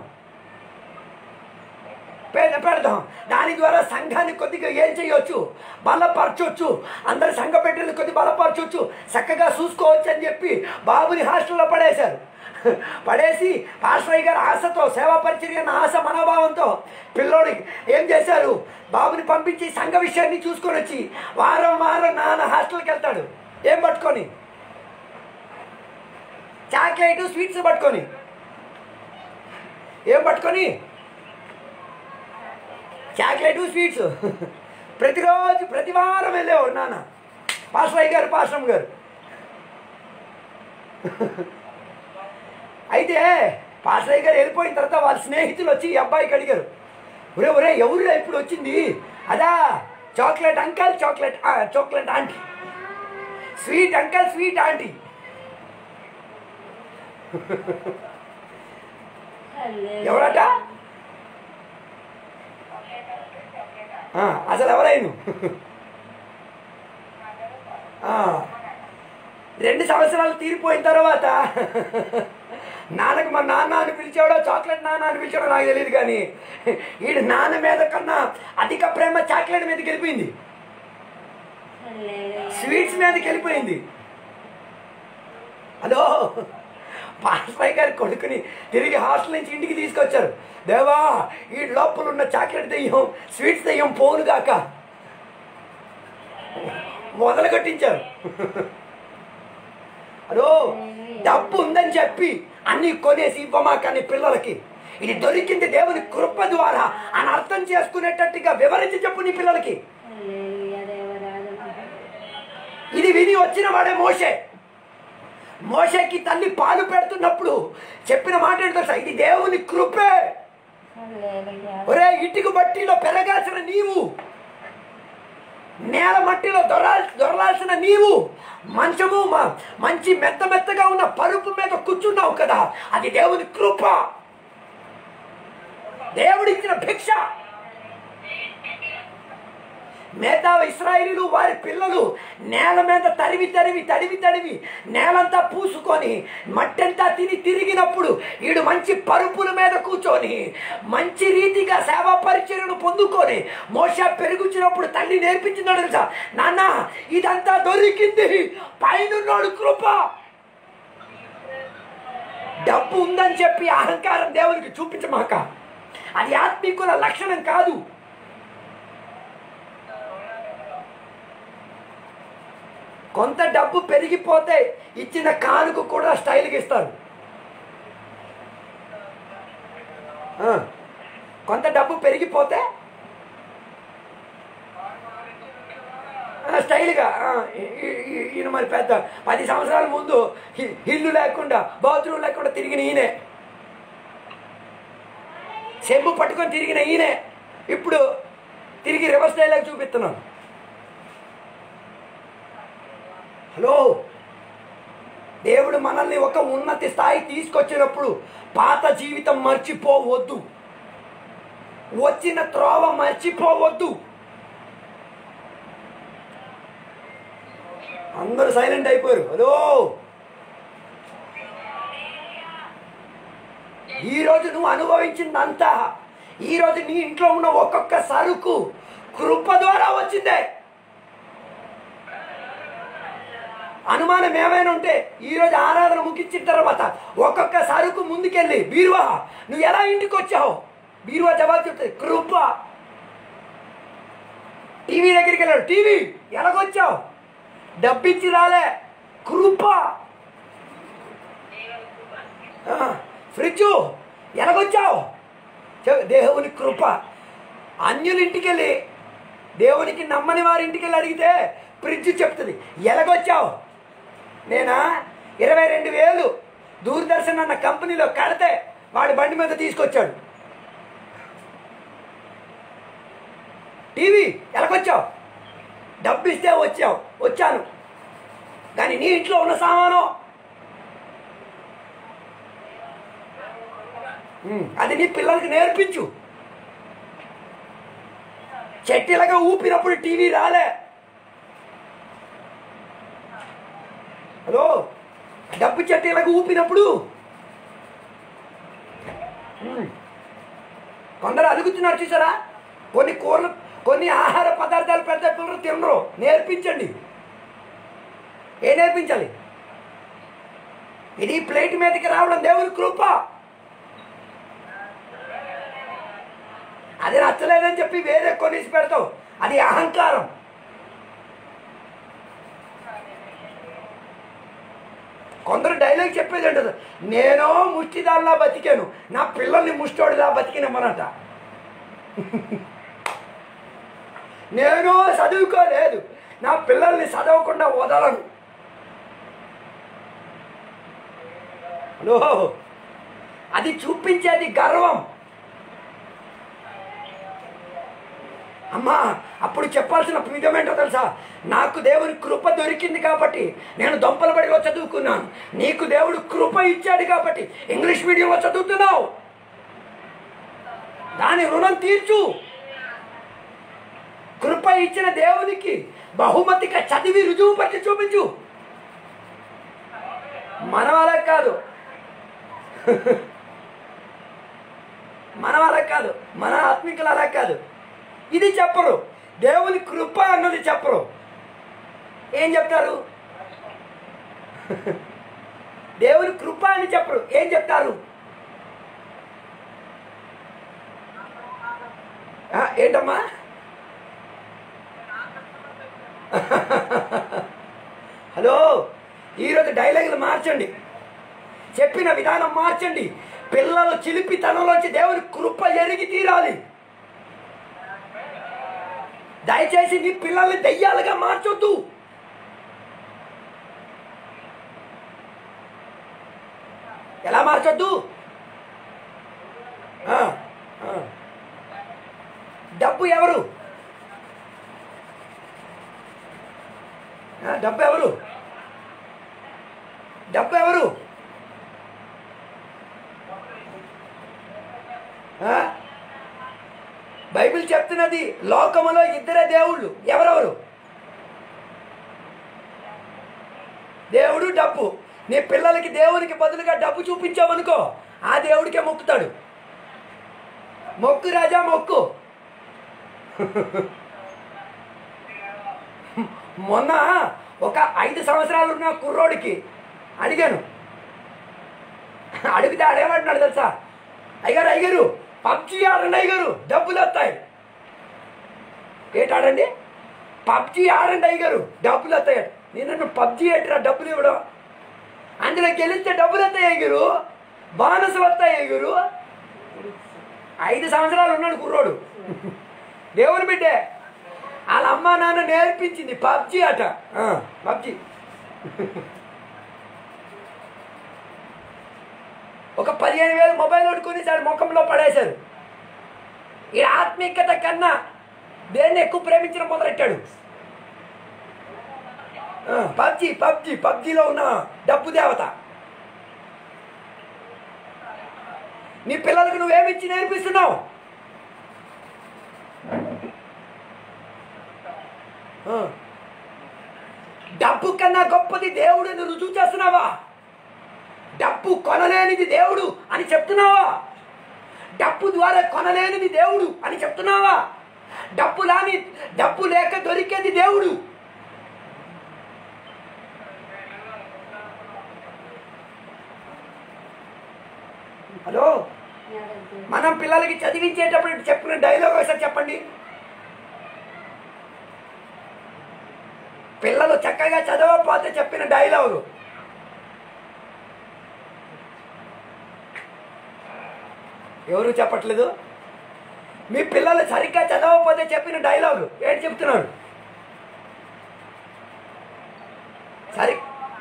పె- పెడదాం దాని ద్వారా సంఘాన్ని కొద్దిగా ఏం చేయొచ్చు బలపరచొచ్చు అందరి సంఘ పెట్టిన కొద్ది బలపరచొచ్చు చక్కగా చూసుకోవచ్చు అని చెప్పి బాబుని హాస్టల్లో పడేశారు పడేసి పాస్టరయ్య గారు ఆశతో సేవా పరిచర్య అన్న ఆశ మనోభావంతో పిల్లోడి ఏం చేశారు బాబుని పంపించి సంఘ విషయాన్ని చూసుకొని వచ్చి వారం వారం నాన్న హాస్టల్కి వెళ్తాడు ఏం పట్టుకొని చాక్లెట్ స్వీట్స్ పట్టుకొని ఏం పట్టుకొని చాక్లెట్ స్వీట్స్ ప్రతిరోజు ప్రతి వారం వెళ్ళేవాడు నాన్న పాస్టరయ్య గారు పాస్టమ్ గారు అయితే పాస్టరయ్య గారు వెళ్ళిపోయిన తర్వాత వాళ్ళ స్నేహితులు వచ్చి ఈ అబ్బాయికి అడిగారు ఒరే ఒరే ఎవరురా ఇప్పుడు వచ్చింది అదా చాక్లెట్ అంకల్ చాక్లెట్ ఆ, chocolate aunty sweet uncle sweet aunty ఎవరట ఆ, అసలు ఎవరైను ఆ, రెండు సంవత్సరాలు తీరిపోయిన తర్వాత నాన్నకు మా నాన్న అని పిలిచాడో చాక్లెట్ నాన్న అని పిలిచాడో నాకు తెలియదు కానీ వీడు నాన్న మీద కన్నా అధిక ప్రేమ చాక్లెట్ మీదకి వెళ్ళిపోయింది స్వీట్స్ మీదకి వెళ్ళిపోయింది అదో పాస్పై గారి కొడుకుని తిరిగి హాస్టల్ నుంచి ఇంటికి తీసుకొచ్చారు దేవా ఈ లోపల ఉన్న చాక్లెట్ దెయ్యం స్వీట్స్ దెయ్యం పోనుగాక మొదలు కట్టించారు అదో డబ్బు ఉందని చెప్పి అన్ని కొనేసి ఇవ్వమాకని పిల్లలకి ఇది దొరికింది దేవుని కృప ద్వారా అని అర్థం చేసుకునేటట్టుగా వివరించి చెప్పు నీ పిల్లలకి ఇది విని వచ్చిన వాడే మోషే మోషేకి తల్లి పాలు పెడుతున్నప్పుడు చెప్పిన మాట ఏంటో తెలుసా ఇది దేవుని కృపే ఒరే ఇటుకు మట్టిలో పెరగాల్సిన నీవు నేల మట్టిలో దొర దొరలాల్సిన నీవు మంచము మ- మంచి మెత్త మెత్తగా ఉన్న పరుపు మీద కూర్చున్నావు కదా అది దేవుని కృప దేవుడిచ్చిన భిక్ష మిగతా ఇస్రాయిలీలు వారి పిల్లలు నేల మీద తరివి తరివి తడివి తడివి నేలంతా పూసుకొని మట్టంతా తిని తిరిగినప్పుడు వీడు మంచి పరుపుల మీద కూర్చొని మంచి రీతిగా సేవా పరిచర్యను పొందుకొని మోస పెరుగుచ్చినప్పుడు తల్లి నేర్పించినాడు తెలుసా నాన్న ఇదంతా దొరికింది పైనున్నోడు కృప డబ్బు ఉందని చెప్పి అహంకారం దేవునికి చూపించమాక అది ఆత్మీకుల లక్షణం కాదు కొంత డబ్బు పెరిగిపోతే ఇచ్చిన కానుక కూడా స్టైల్గా ఇస్తారు ఆ, కొంత డబ్బు పెరిగిపోతే మన స్టైల్గా ఆ, ఈ- ఈ- ఈ- ఈయన మరి పెద్ద పది సంవత్సరాల ముందు ఇ- ఇల్లు లేకుండా బాత్రూమ్ లేకుండా తిరిగిన ఈయనే చెంబు పట్టుకొని తిరిగిన ఈయనే ఇప్పుడు తిరిగి రివర్స్ డైలాగ్ చూపిస్తున్నాను హలో దేవుడు మనల్ని ఒక ఉన్నతి స్థాయి తీసుకొచ్చినప్పుడు పాత జీవితం మర్చిపోవద్దు వచ్చిన త్రోవ మర్చిపోవద్దు అందరూ సైలెంట్ అయిపోయారు హలో ఈరోజు నువ్వు అనుభవించిందంతా ఈరోజు నీ ఇంట్లో ఉన్న ఒక్కొక్క సరుకు కృప ద్వారా వచ్చిందే అనుమానం ఏమైనా ఉంటే ఈరోజు ఆరాధన ముగించిన తర్వాత ఒక్కొక్క సరుకు ముందుకెళ్ళి బీరువా నువ్వు ఎలా ఇంటికి వచ్చావు బీరువా జవాబు చెప్తుంది కృప టీవీ దగ్గరికి వెళ్ళాడు టీవీ ఎలాగొచ్చావు డబ్బిచ్చి రాలే కృప ఆ, ఫ్రిడ్జు ఎలాగొచ్చావు చె- దేవుని కృప అన్యుల ఇంటికి వెళ్ళి దేవునికి నమ్మని వారి ఇంటికి వెళ్ళి అడిగితే ఫ్రిడ్జ్ చెప్తుంది ఎలాగొచ్చావు నేనా ఇరవై రెండు వేలు దూరదర్శన్ అన్న కంపెనీలో కడితే వాడి బండి మీద తీసుకొచ్చాడు టీవీ ఎలాగొచ్చావు డబ్బు ఇస్తే వచ్చావు వచ్చాను కానీ నీ ఇంట్లో ఉన్న సామాను ఉమ్, అది నీ పిల్లలకి నేర్పించు చెట్టిలాగా ఊపినప్పుడు టీవీ రాలే హలో డబ్బు చెట్టిలాగా ఊపినప్పుడు ఉమ్, కొందరు అడుగుతున్నారు చూసారా కొన్ని కూరలు కొన్ని ఆహార పదార్థాలు పెద్ద పిల్లలు తినరు నేర్పించండి ఏ నేర్పించాలి ఇది ప్లేట్ మీదకి రావడం దేవుని కృప అది నచ్చలేదని చెప్పి వేరే కొనేసి పెడతావు అది అహంకారం కొందరు డైలాగ్ చెప్పేది ఉంటుంది నేనో ముష్టిదాల్లా బతికాను నా పిల్లల్ని ముష్టోడిలా బతికినమ్మనట నేను చదువుకోలేదు నా పిల్లల్ని చదవకుండా వదలను హలో అది చూపించేది గర్వం అమ్మా అప్పుడు చెప్పాల్సిన నిజమేంటో తెలుసా నాకు దేవుని కృప దొరికింది కాబట్టి నేను దొంపల బడిలో చదువుకున్నాను నీకు దేవుడు కృప ఇచ్చాడు కాబట్టి ఇంగ్లీష్ మీడియంలో చదువుతున్నావు దాని రుణం తీర్చు కృప ఇచ్చిన దేవునికి బహుమతిగా చదివి రుజువు పట్టి చూపించు మన వాళ్ళకి కాదు మన వాళ్ళకి కాదు మన ఆత్మికులు అలా కాదు ఇది చెప్పరు దేవుని కృప అన్నది చెప్పరు ఏం చెప్తారు దేవుని కృప అని చెప్పరు ఏం చెప్తారు ఆ, ఏంటమ్మా హలో ఈరోజు డైలాగులు మార్చండి చెప్పిన విధానం మార్చండి పిల్లలు చిలిపితనంలోంచి దేవుని కృప ఎరిగి తీరాలి దయచేసి నీ పిల్లల్ని దెయ్యాలుగా మార్చొద్దు ఎలా మార్చొద్దు ఆ, ఆ. డబ్బు ఎవరు ఆ, డబ్బు ఎవరు డబ్బు ఎవరు ఆ? బైబిల్ చెప్తున్నది లోకములో ఇద్దరే దేవుళ్ళు ఎవరెవరు దేవుడు డబ్బు నీ పిల్లలకి దేవునికి బదులుగా డబ్బు చూపించావనుకో ఆ దేవుడికే మొక్కుతాడు మొక్కు రాజా మొక్కు మొన్న ఒక ఐదు సంవత్సరాలు ఉన్న కుర్రోడికి అడిగాను అడిగితే అడగమంటున్నాడు తెలుసా అయ్యారు అయ్యారు పబ్జి ఆడండి అయ్యారు డబ్బులు వస్తాయి ఏటాడండి పబ్జి ఆడండి అయ్యారు డబ్బులు వస్తాయి నేను పబ్జి ఏంటిరా డబ్బులు ఇవ్వడం అందులో గెలిస్తే డబ్బులు వస్తాయి అయ్యారు బోనస్ వస్తాయి అయ్యారు ఐదు సంవత్సరాలు ఉన్నాడు కుర్రోడు దేవుని బిడ్డే వాళ్ళ అమ్మ నాన్న నేర్పించింది పబ్జి అట ఆ, పబ్జి ఒక పదిహేను వేలు మొబైల్ కొనుక్కొని సార్ ముఖంలో పడేశారు ఈ ఆత్మీయత కన్నా దేన్ని ఎక్కువ ప్రేమించడం మొదలెట్టాడు ఆ, పబ్జి పబ్జి పబ్జిలో ఉన్న డబ్బు దేవత నీ పిల్లలకు నువ్వేమిచ్చి నేర్పిస్తున్నావు ఆ. డబ్బు కన్నా గొప్పది దేవుడిని రుజువు చేస్తున్నావా డబ్బు కొనలేనిది దేవుడు అని చెప్తున్నావా డబ్బు ద్వారా కొనలేనిది దేవుడు అని చెప్తున్నావా డబ్బు లాని డబ్బు లేక దొరికేది దేవుడు హలో మనం పిల్లలకి చదివించేటప్పుడు చెప్పిన డైలాగ్ ఒకసారి చెప్పండి పిల్లలు చక్కగా చదవకపోతే చెప్పిన డైలాగు ఎవరు చెప్పట్లేదు మీ పిల్లలు సరిగ్గా చదవకపోతే చెప్పిన డైలాగు ఏంటి చెప్తున్నారు సరి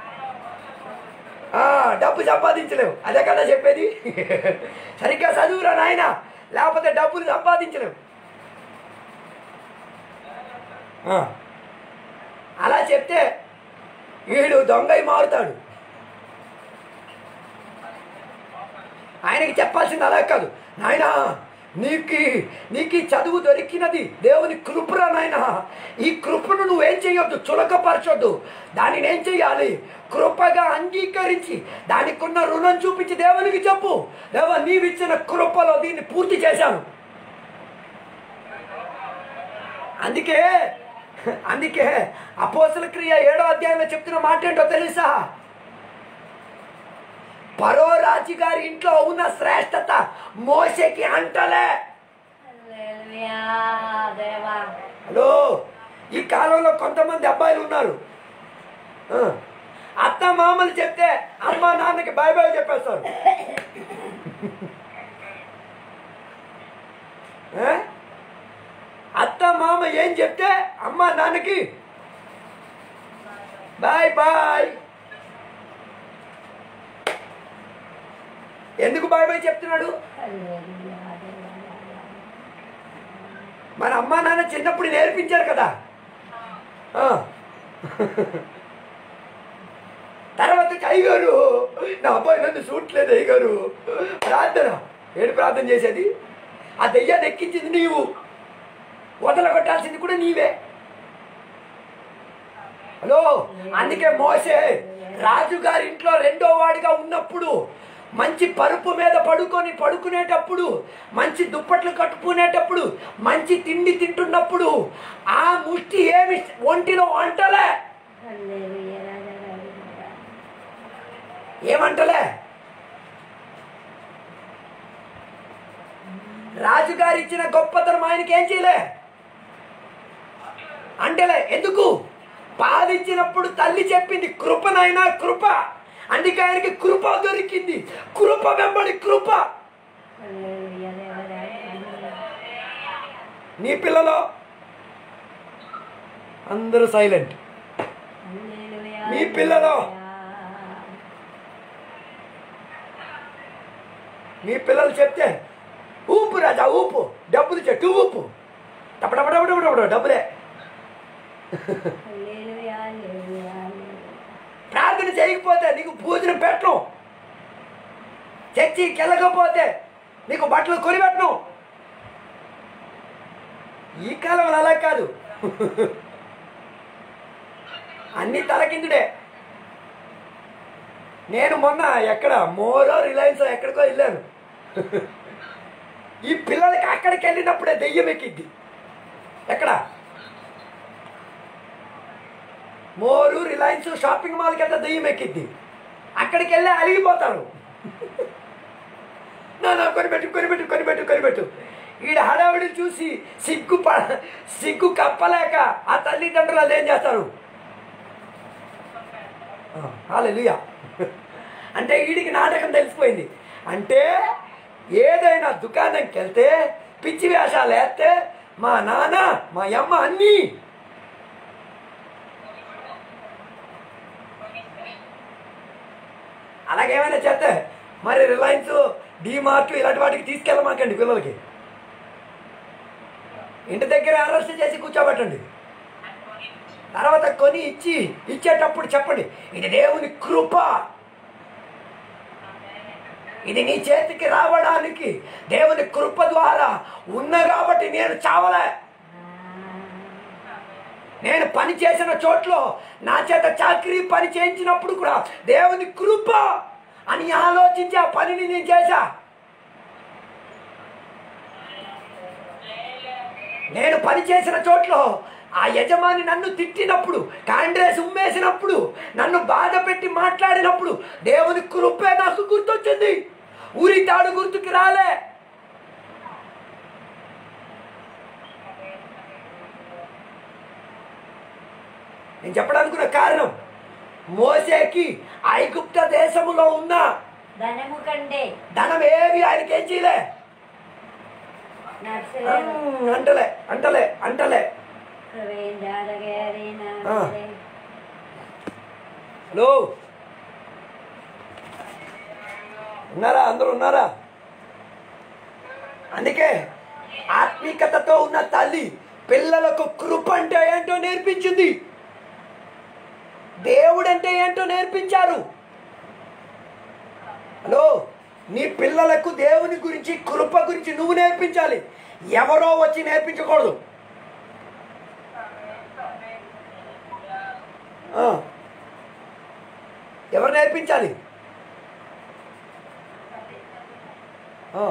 ఆ, డబ్బు సంపాదించలేవు అదే కదా చెప్పేది సరిగ్గా చదువురా నాయన లేకపోతే డబ్బులు సంపాదించలేవు ఆ, అలా చెప్తే వీడు దొంగై మారుతాడు ఆయనకి చెప్పాల్సింది అలా కాదు నాయనా నీకు నీకు ఈ చదువు దొరికినది దేవుని కృపరా నాయన ఈ కృపను నువ్వేం చేయొద్దు చులకపరచొద్దు దానిని ఏం చెయ్యాలి కృపగా అంగీకరించి దానికి ఉన్న రుణం చూపించి దేవునికి చెప్పు దేవా నీవిచ్చిన కృపలో దీన్ని పూర్తి చేశాను అందుకే అందుకే అపోసల క్రియ ఏడో అధ్యాయంలో చెప్తున్న మాట ఏంటో తెలుసా పరో రాజు గారి ఇంట్లో ఉన్న శ్రేష్టత మోసకి అంటలే హల్లెలూయా దేవా హలో ఈ కాలంలో కొంతమంది అబ్బాయిలు ఉన్నారు ఆ, అత్త మామలు చెప్తే అమ్మ నాన్నకి బాయ్ బాయ్ చెప్పేస్తారు ఆ? అత్త మామ ఏం చెప్తే అమ్మ నాన్నకి బాయ్ బాయ్ ఎందుకు బాయ్ బాయ్ చెప్తున్నాడు హల్లెలూయా దేవా మన అమ్మా నాన్న చిన్నప్పుడు నేర్పించారు కదా ఆ. తర్వాత అయ్యగారు నా అబ్బాయి నన్ను చూడలేదు అయ్యగారు ప్రార్థన ఏడు ప్రార్థన చేసేది ఆ దెయ్యాన్ని ఎక్కించింది నీవు వదలగొట్టాల్సింది కూడా నీవే హలో అందుకే మోసే రాజుగారి ఇంట్లో రెండో వాడిగా ఉన్నప్పుడు మంచి పరుపు మీద పడుకొని పడుకునేటప్పుడు మంచి దుప్పట్లు కట్టుకునేటప్పుడు మంచి తిండి తింటున్నప్పుడు ఆ ముష్టి ఏమి ఒంటిలో అంటలే హల్లెలూయా రాజా రాజా ఏమంటలే రాజుగారు ఇచ్చిన గొప్పతనం ఆయనకి ఏం చేయలే అంటలే ఎందుకు పాలిచ్చినప్పుడు తల్లి చెప్పింది కృపనైనా కృప అందుకే ఆయనకి కృప దొరికింది కృప వెంబడి కృప హల్లెలూయా దేవా రాజా నీ పిల్లలో అందరూ సైలెంట్ హల్లెలూయా మీ పిల్లలు. మీ పిల్లలు చెప్తే ఊపు రాజా ఊపు డబ్బులు చెట్టు ఊపు టపటపటపటపట డబ్బులే హల్లెలూయా హల్లెలూయా ప్రార్థన చేయకపోతే నీకు భోజనం పెట్టను చర్చికి వెళ్ళకపోతే నీకు బట్టలు కొనిపెట్టను ఈ కాలంలో అలా కాదు అన్ని తలకిందుడే నేను మొన్న ఎక్కడ మోరో రిలయన్స్ ఎక్కడికో వెళ్ళాను ఈ పిల్లలకి అక్కడికి వెళ్ళినప్పుడే దెయ్యం ఎక్కిద్ది ఎక్కడ మోరు రిలయన్స్ షాపింగ్ మాల్కి వెళ్తే దెయ్యం ఎక్కిద్ది అక్కడికి వెళ్ళి అలిగిపోతారు నా నా కొనిపెట్టు కొనిపెట్టు కొనిపెట్టు కొనిపెట్టు ఈడ హడావిడి చూసి సిగ్గు ప సిగ్గు కప్పలేక ఆ తల్లిదండ్రులు అదేం చేస్తారు హాలెలుయా అంటే వీడికి నాటకం తెలిసిపోయింది అంటే ఏదైనా దుకాణంకి వెళ్తే పిచ్చి వేషాలు వేస్తే మా నాన్న మా అమ్మ అన్నీ అలాగేమైనా చేస్తే మరి రిలయన్స్ డిమార్ట్ ఇలాంటి వాటికి తీసుకెళ్ళమాకండి పిల్లలకి ఇంటి దగ్గర అరెస్ట్ చేసి కూర్చోబెట్టండి తర్వాత కొని ఇచ్చి ఇచ్చేటప్పుడు చెప్పండి ఇది దేవుని కృప ఇది నీ చేతికి రావడానికి దేవుని కృప ద్వారా ఉన్న కాబట్టి నేను చావలే నేను పని చేసిన చోట్లో నా చేత చాకరీ పని చేయించినప్పుడు కూడా దేవుని కృప అని ఆలోచించి ఆ పనిని నేను చేశా నేను పని చేసిన చోట్లో ఆ యజమాని నన్ను తిట్టినప్పుడు కాంగ్రెస్ ఉమ్మేసినప్పుడు నన్ను బాధ పెట్టి మాట్లాడినప్పుడు దేవుని కృపే నాకు గుర్తొచ్చింది ఊరి తాడు గుర్తుకి రాలే నేను చెప్పడానుకున్న కారణం మోసేకి ఐగుప్త దేశములో ఉన్న ధనము కంటే ధనం ఏవి ఆయనకి ఏం చేయలే నర్సరీ ఉమ్, అంటలే అంటలే అంటలే ఆ. హలో ఉన్నారా అందరూ ఉన్నారా అందుకే ఆత్మీకతతో ఉన్న తల్లి పిల్లలకు కృప అంటే ఏంటో నేర్పించింది దేవుడు అంటే ఏంటో నేర్పించారు హలో నీ పిల్లలకు దేవుని గురించి కృప గురించి నువ్వు నేర్పించాలి ఎవరో వచ్చి నేర్పించకూడదు ఆ. ఎవరు నేర్పించాలి ఆ.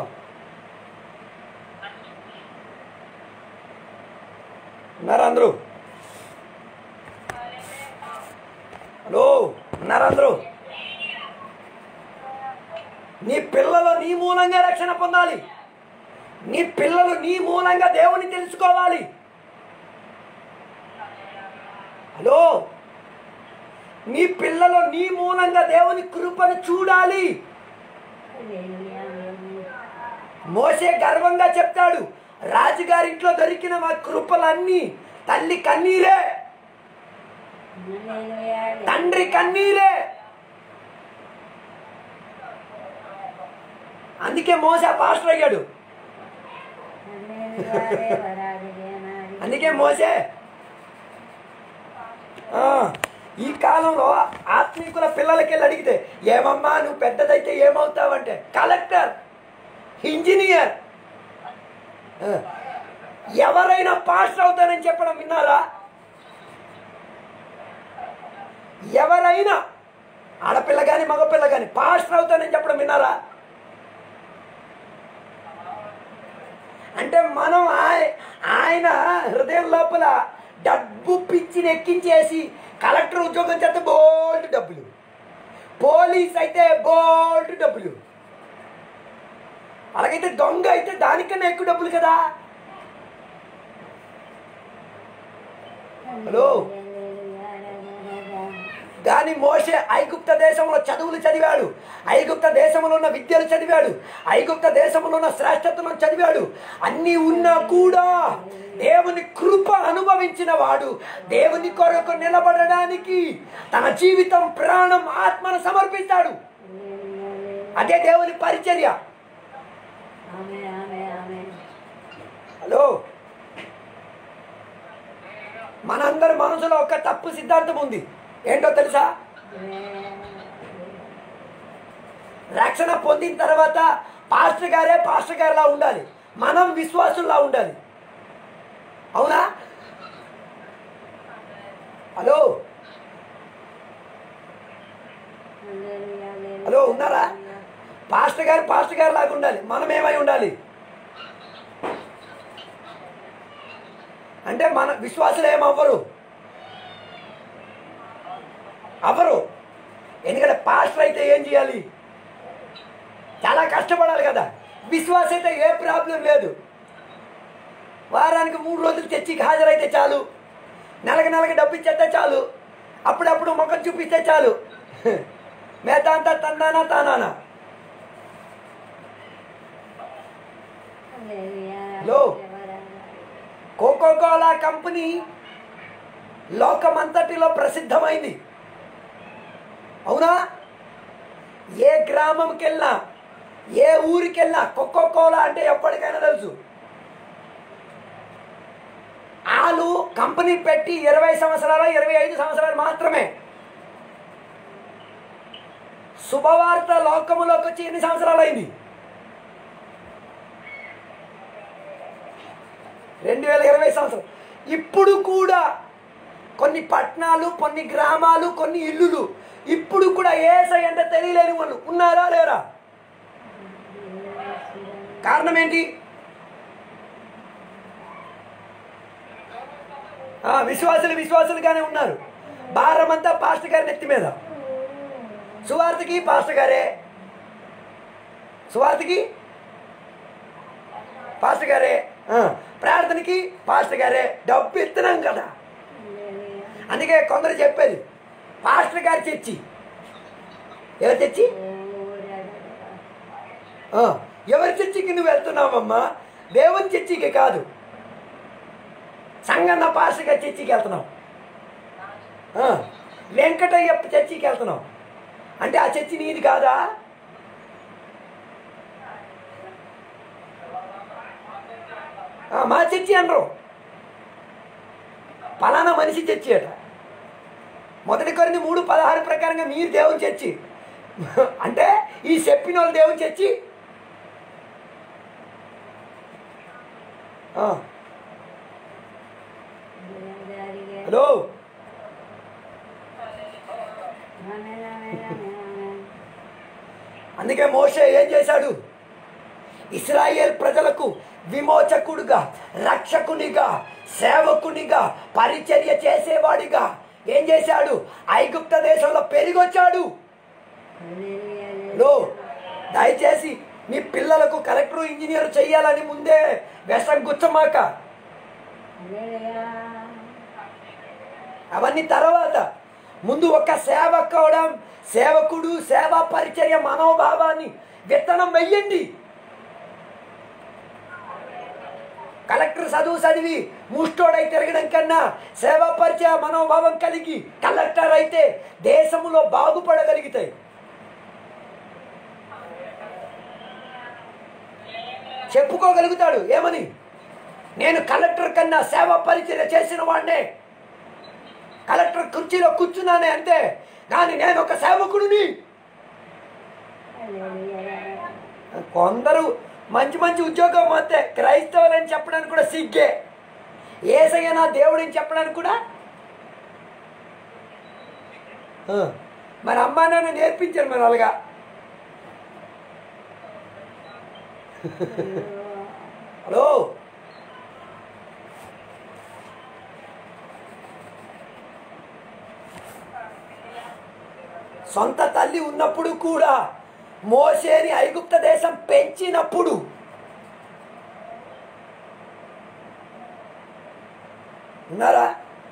ఉన్నారా అందరూ హలో ఉన్నారా అందరూ నీ పిల్లలు నీ మూలంగా రక్షణ పొందాలి నీ పిల్లలు నీ మూలంగా దేవుని తెలుసుకోవాలి హలో నీ పిల్లలు నీ మూలంగా దేవుని కృపను చూడాలి మోసే గర్వంగా చెప్తాడు రాజుగారింట్లో దొరికిన మా కృపలన్నీ తల్లి కన్నీరే తండ్రి కన్నీరే అందుకే మోసే పాస్టర్ అయ్యాడు అందుకే మోసే ఆ, ఈ కాలంలో ఆత్మీకుల పిల్లలకి వెళ్ళి అడిగితే ఏమమ్మా నువ్వు పెద్దదైతే ఏమవుతావంటే కలెక్టర్ ఇంజనీర్ ఆ, ఎవరైనా పాస్ అవుతానని చెప్పడం విన్నారా ఎవరైనా ఆడపిల్ల కానీ మగపిల్ల కానీ పాస్ అవుతానని చెప్పడం విన్నారా అంటే మనం ఆయ- ఆయన హృదయం లోపల డబ్బు పిచ్చిని ఎక్కించేసి కలెక్టర్ ఉద్యోగం చేస్తే బోల్డ్ డబ్బులు పోలీస్ అయితే బోల్డ్ డబ్బులు అలాగైతే దొంగ అయితే దానికన్నా ఎక్కువ డబ్బులు కదా హలో కానీ మోషే ఐగుప్త దేశంలో చదువులు చదివాడు ఐగుప్త దేశంలో ఉన్న విద్యలు చదివాడు ఐగుప్త దేశంలో ఉన్న శ్రేష్టతను చదివాడు అన్నీ ఉన్నా కూడా దేవుని కృప అనుభవించిన వాడు దేవుని కొరకు నిలబడడానికి తన జీవితం ప్రాణం ఆత్మను సమర్పిస్తాడు అదే దేవుని పరిచర్య హలో మనందరి మనసులో ఒక తప్పు సిద్ధాంతం ఉంది ఏంటో తెలుసా రక్షణ పొందిన తర్వాత పాస్టర్ గారే పాస్టర్ గారిలా ఉండాలి మనం విశ్వాసుల్లా ఉండాలి అవునా హలో హలో ఉన్నారా పాస్టర్ గారు పాస్టర్ గారు లాగా ఉండాలి మనం ఏమై ఉండాలి అంటే మన విశ్వాసులు ఏమవ్వరు అవ్వరు ఎందుకంటే పాస్టర్ అయితే ఏం చేయాలి చాలా కష్టపడాలి కదా విశ్వాస అయితే ఏ ప్రాబ్లం లేదు వారానికి మూడు రోజులు చర్చికి హాజరైతే చాలు నెలకి నెలకి డబ్బు ఇచ్చేస్తే చాలు అప్పుడప్పుడు ముఖం చూపిస్తే చాలు మిగతా అంతా తందానా తానానా హలో. కోకోకోలా కంపెనీ లోకమంతటిలో ప్రసిద్ధమైంది అవునా ఏ గ్రామంకి వెళ్ళినా ఏ ఊరికి వెళ్ళినా కోకోకోలా అంటే ఎప్పటికైనా తెలుసు వాళ్ళు కంపెనీ పెట్టి ఇరవై సంవత్సరాలు ఇరవై ఐదు సంవత్సరాలు మాత్రమే శుభవార్త లోకములోకి వచ్చి ఎన్ని సంవత్సరాలు అయింది రెండు వేల ఇరవై సంవత్సరం ఇప్పుడు కూడా కొన్ని పట్టణాలు కొన్ని గ్రామాలు కొన్ని ఇల్లులు ఇప్పుడు కూడా ఏసై అంటే తెలియలేని వాళ్ళు ఉన్నారా లేరా కారణం ఏంటి ఆ, విశ్వాసులు విశ్వాసులుగానే ఉన్నారు భారం అంతా పాస్టర్ గారి నెత్తి మీద సువార్తకి పాస్టర్ గారే సువార్తకి పాస్టర్ గారే ఆ, ప్రార్థనకి పాస్టర్ గారే డబ్బు ఇస్తున్నాం కదా అందుకే కొందరు చెప్పేది పాస్టర్ గారి చర్చి ఎవరు చర్చి ఆ, ఎవరి చర్చికి నువ్వు వెళ్తున్నావమ్మా దేవుని చర్చికి కాదు సంగన్న పాస్టర్ గారి చర్చికి వెళ్తున్నావు ఆ, వెంకటయ్య చర్చికి వెళ్తున్నావు అంటే ఆ చర్చి నీది కాదా ఆ, మా చర్చి అనరు పలానా మనిషి చర్చి అట మొదటి కొరింది మూడు పదహారు ప్రకారంగా మీరు దేవుని చర్చి అంటే ఈ చెప్పిన వాళ్ళు దేవుని చర్చి ఆ, హలో అందుకే మోషే ఏం చేశాడు ఇస్రాయేల్ ప్రజలకు విమోచకుడుగా రక్షకునిగా సేవకునిగా పరిచర్య చేసేవాడిగా ఏం చేశాడు ఐగుప్త దేశంలో పెరిగొచ్చాడు లో దయచేసి మీ పిల్లలకు కలెక్టర్ ఇంజనీర్ చెయ్యాలని ముందే విషం గుచ్చమాక అవన్నీ తర్వాత ముందు ఒక సేవకు అవడం సేవకుడు సేవా పరిచర్య మనోభావాన్ని విత్తనం వెయ్యండి కలెక్టర్ చదువు చదివి ముష్టోడై తిరగడం కన్నా సేవా పరిచయ మనోభావం కలిగి కలెక్టర్ అయితే దేశంలో బాగుపడగలుగుతాయి చెప్పుకోగలుగుతాడు ఏమని నేను కలెక్టర్ కన్నా సేవా పరిచర్య చేసిన వాడినే కలెక్టర్ కుర్చీలో కూర్చున్నానే అంతే కానీ నేను ఒక సేవకుడిని కొందరు మంచి మంచి ఉద్యోగం వస్తే క్రైస్తవులని చెప్పడానికి కూడా సిగ్గే ఏసయ్య నా దేవుడని చెప్పడానికి కూడా ఆ, మరి అమ్మా నాన్న నేర్పించారు మరి అలాగా హలో సొంత తల్లి ఉన్నప్పుడు కూడా మోసేని ఐగుప్త దేశం పెంచినప్పుడు ఉన్నారా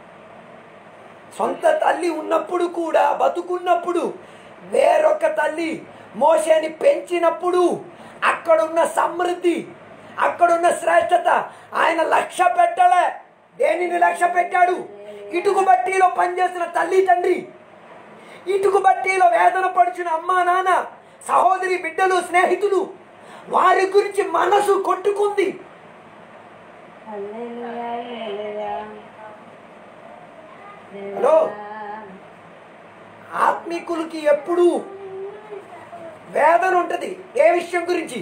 సొంత తల్లి ఉన్నప్పుడు కూడా బతుకున్నప్పుడు వేరొక తల్లి మోసేని పెంచినప్పుడు అక్కడున్న సమృద్ధి అక్కడున్న శ్రేష్టత ఆయన లక్ష్య పెట్టలే దేనిని లక్ష్య పెట్టాడు ఇటుకు బట్టీలో పనిచేసిన తల్లి తండ్రి ఇటుకు బట్టీలో వేదన పడుచున్న అమ్మా నాన్న సహోదరి బిడ్డలు స్నేహితులు వారి గురించి మనసు కొట్టుకుంది హలో. ఆత్మీకులకి ఎప్పుడు వేదన ఉంటుంది ఏ విషయం గురించి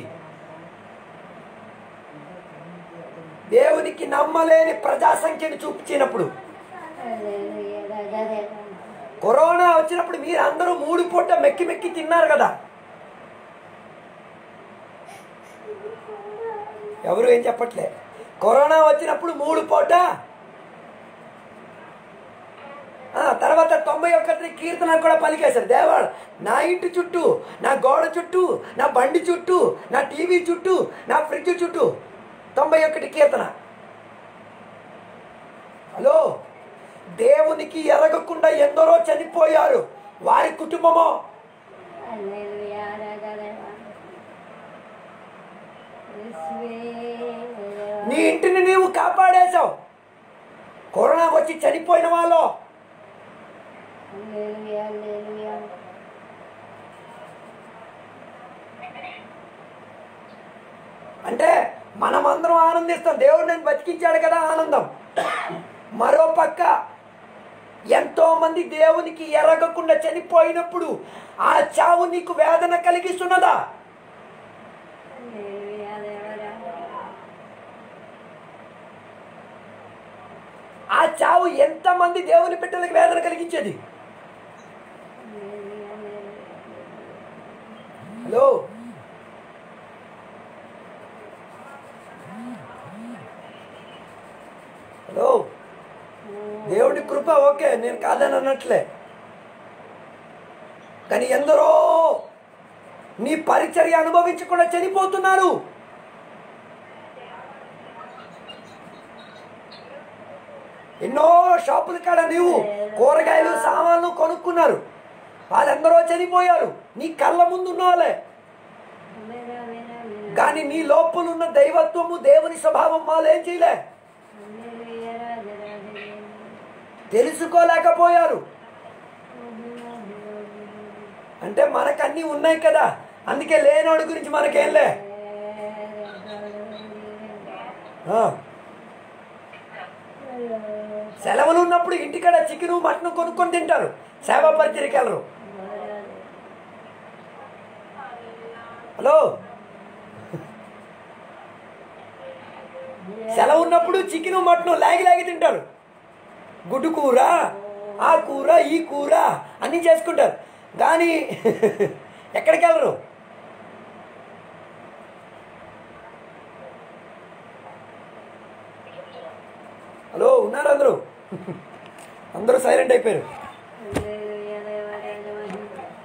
దేవునికి నమ్మలేని ప్రజా సంఖ్యను చూపించినప్పుడు కరోనా వచ్చినప్పుడు మీరు అందరూ మూడు పూట మెక్కి మెక్కి తిన్నారు కదా ఎవరు ఏం చెప్పట్లే కరోనా వచ్చినప్పుడు మూడు పూట ఆ, తర్వాత తొంభై ఒకటి కీర్తన కూడా పలికేశారు దేవాడు నా ఇంటి చుట్టూ నా గోడ చుట్టూ నా బండి చుట్టూ నా టీవీ చుట్టూ నా ఫ్రిడ్జ్ చుట్టూ తొంభై ఒకటి కీర్తన హలో దేవునికి ఎరగకుండా ఎందరో చనిపోయారు వారి కుటుంబమో నీ నీ ఇంటిని నీవు కాపాడేశావు కరోనా వచ్చి చనిపోయిన వాళ్ళు హల్లెలూయా హల్లెలూయా అంటే మనమందరం ఆనందిస్తాం దేవుడు నన్ను బతికించాడు కదా ఆనందం మరో పక్క ఎంతో మంది దేవునికి ఎరగకుండా చనిపోయినప్పుడు ఆ చావు నీకు వేదన కలిగిస్తున్నదా హల్లెలూయా దేవరా ఆ చావు ఎంతమంది దేవుని బిడ్డలకు వేదన కలిగించేది హల్లెలూయా హలో హలో దేవుడి కృప ఓకే నేను కాదని అన్నట్లే కానీ ఎందరో నీ పరిచర్య అనుభవించకుండా చనిపోతున్నారు ఎన్నో షాపుల కాడ నీవు కూరగాయలు సామాన్లు కొనుక్కున్నారు వాళ్ళందరూ చనిపోయారు నీ కళ్ళ ముందు ఉన్న వాళ్ళే హల్లెలూయా హల్లెలూయా కానీ నీ లోపల ఉన్న దైవత్వము దేవుని స్వభావం వాళ్ళు ఏం చేయలే హల్లెలూయా రాజరాజే తెలుసుకోలేకపోయారు అంటే మనకు అన్నీ ఉన్నాయి కదా అందుకే లేనోడి గురించి మనకేంలే ఆ. సెలవులు ఉన్నప్పుడు ఇంటికాడ చికెను మటన్ కొనుక్కొని తింటారు సేవా పరిచయకి వెళ్ళరు హలో సెలవు ఉన్నప్పుడు చికెను మటన్ లాగి లాగి తింటారు గుడ్డు కూర ఆ కూర ఈ కూర అన్నీ చేసుకుంటారు కానీ ఎక్కడికి వెళ్ళరు హలో ఉన్నారు అందరూ అందరూ సైలెంట్ అయిపోయారు హల్లెలూయా దేవరాజ మహిమ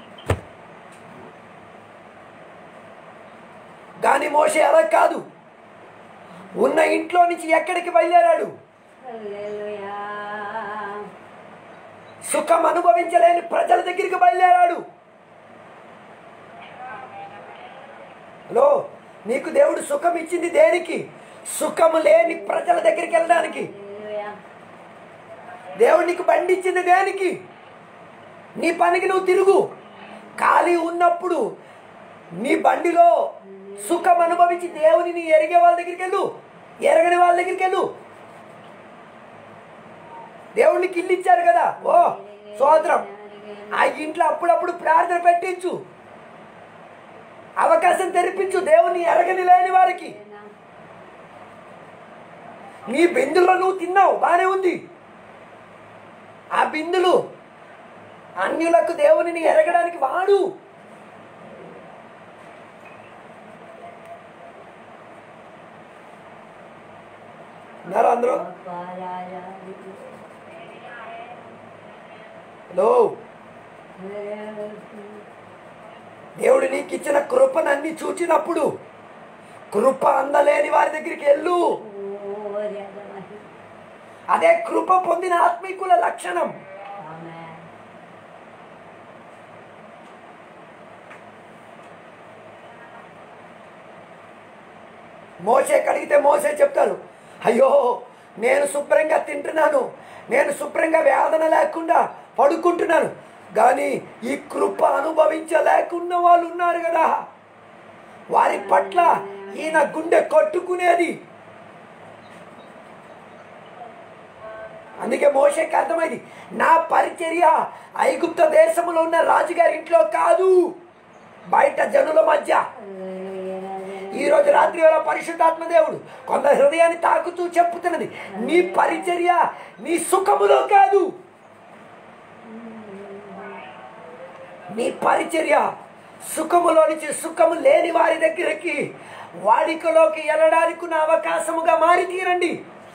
కానీ మోషే అలా కాదు ఉన్న ఇంట్లో నుంచి ఎక్కడికి బయలుదేరాడు హల్లెలూయా సుఖం అనుభవించలేని ప్రజల దగ్గరికి బయలుదేరాడు హలో నీకు దేవుడు సుఖం ఇచ్చింది దేనికి సుఖము లేని ప్రజల దగ్గరికి వెళ్ళడానికి హల్లెలూయా దేవుడు నీకు బండి ఇచ్చింది దేనికి నీ పనికి నువ్వు తిరుగు ఖాళీ ఉన్నప్పుడు నీ బండిలో సుఖం అనుభవించి దేవునిని ఎరిగే వాళ్ళ దగ్గరికి వెళ్ళు ఎరగని వాళ్ళ దగ్గరికి వెళ్ళు దేవుడికి ఇల్లు ఇచ్చారు కదా ఓ సోదరం ఆ ఇంట్లో అప్పుడప్పుడు ప్రార్థన పెట్టించు అవకాశం తెరిపించు దేవుని ఎరగని లేని వారికి నీ బిందులో నువ్వు తిన్నావు బానే ఉంది ఆ బిందులు అన్యులకు దేవునిని ఎరగడానికి వాడు ఉన్నారు అందరూ హలో దేవుడు నీకు ఇచ్చిన కృపనన్ని చూచినప్పుడు కృప అందలేని వారి దగ్గరికి వెళ్ళు అదే కృప పొందిన ఆత్మీకుల లక్షణం మోసే కడిగితే మోసే చెప్తారు అయ్యో నేను శుభ్రంగా తింటున్నాను నేను శుభ్రంగా వేదన లేకుండా పడుకుంటున్నాను కానీ ఈ కృప అనుభవించలేకున్న వాళ్ళు ఉన్నారు కదా వారి పట్ల ఈయన గుండె కొట్టుకునేది అందుకే మోషకి అర్థమైంది నా పరిచర్య ఐగుప్త దేశంలో ఉన్న రాజుగారి ఇంట్లో కాదు బయట జనుల మధ్య ఈ రోజు రాత్రి వేళ పరిశుద్ధాత్మ దేవుడు కొందరి హృదయాన్ని తాకుతూ చెప్పుతున్నది నీ పరిచర్య నీ సుఖములో కాదు నీ పరిచర్య సుఖములో నుంచి సుఖము లేని వారి దగ్గరికి వాడికలోకి వెళ్ళడానికి ఉన్న అవకాశముగా మారి తీరండి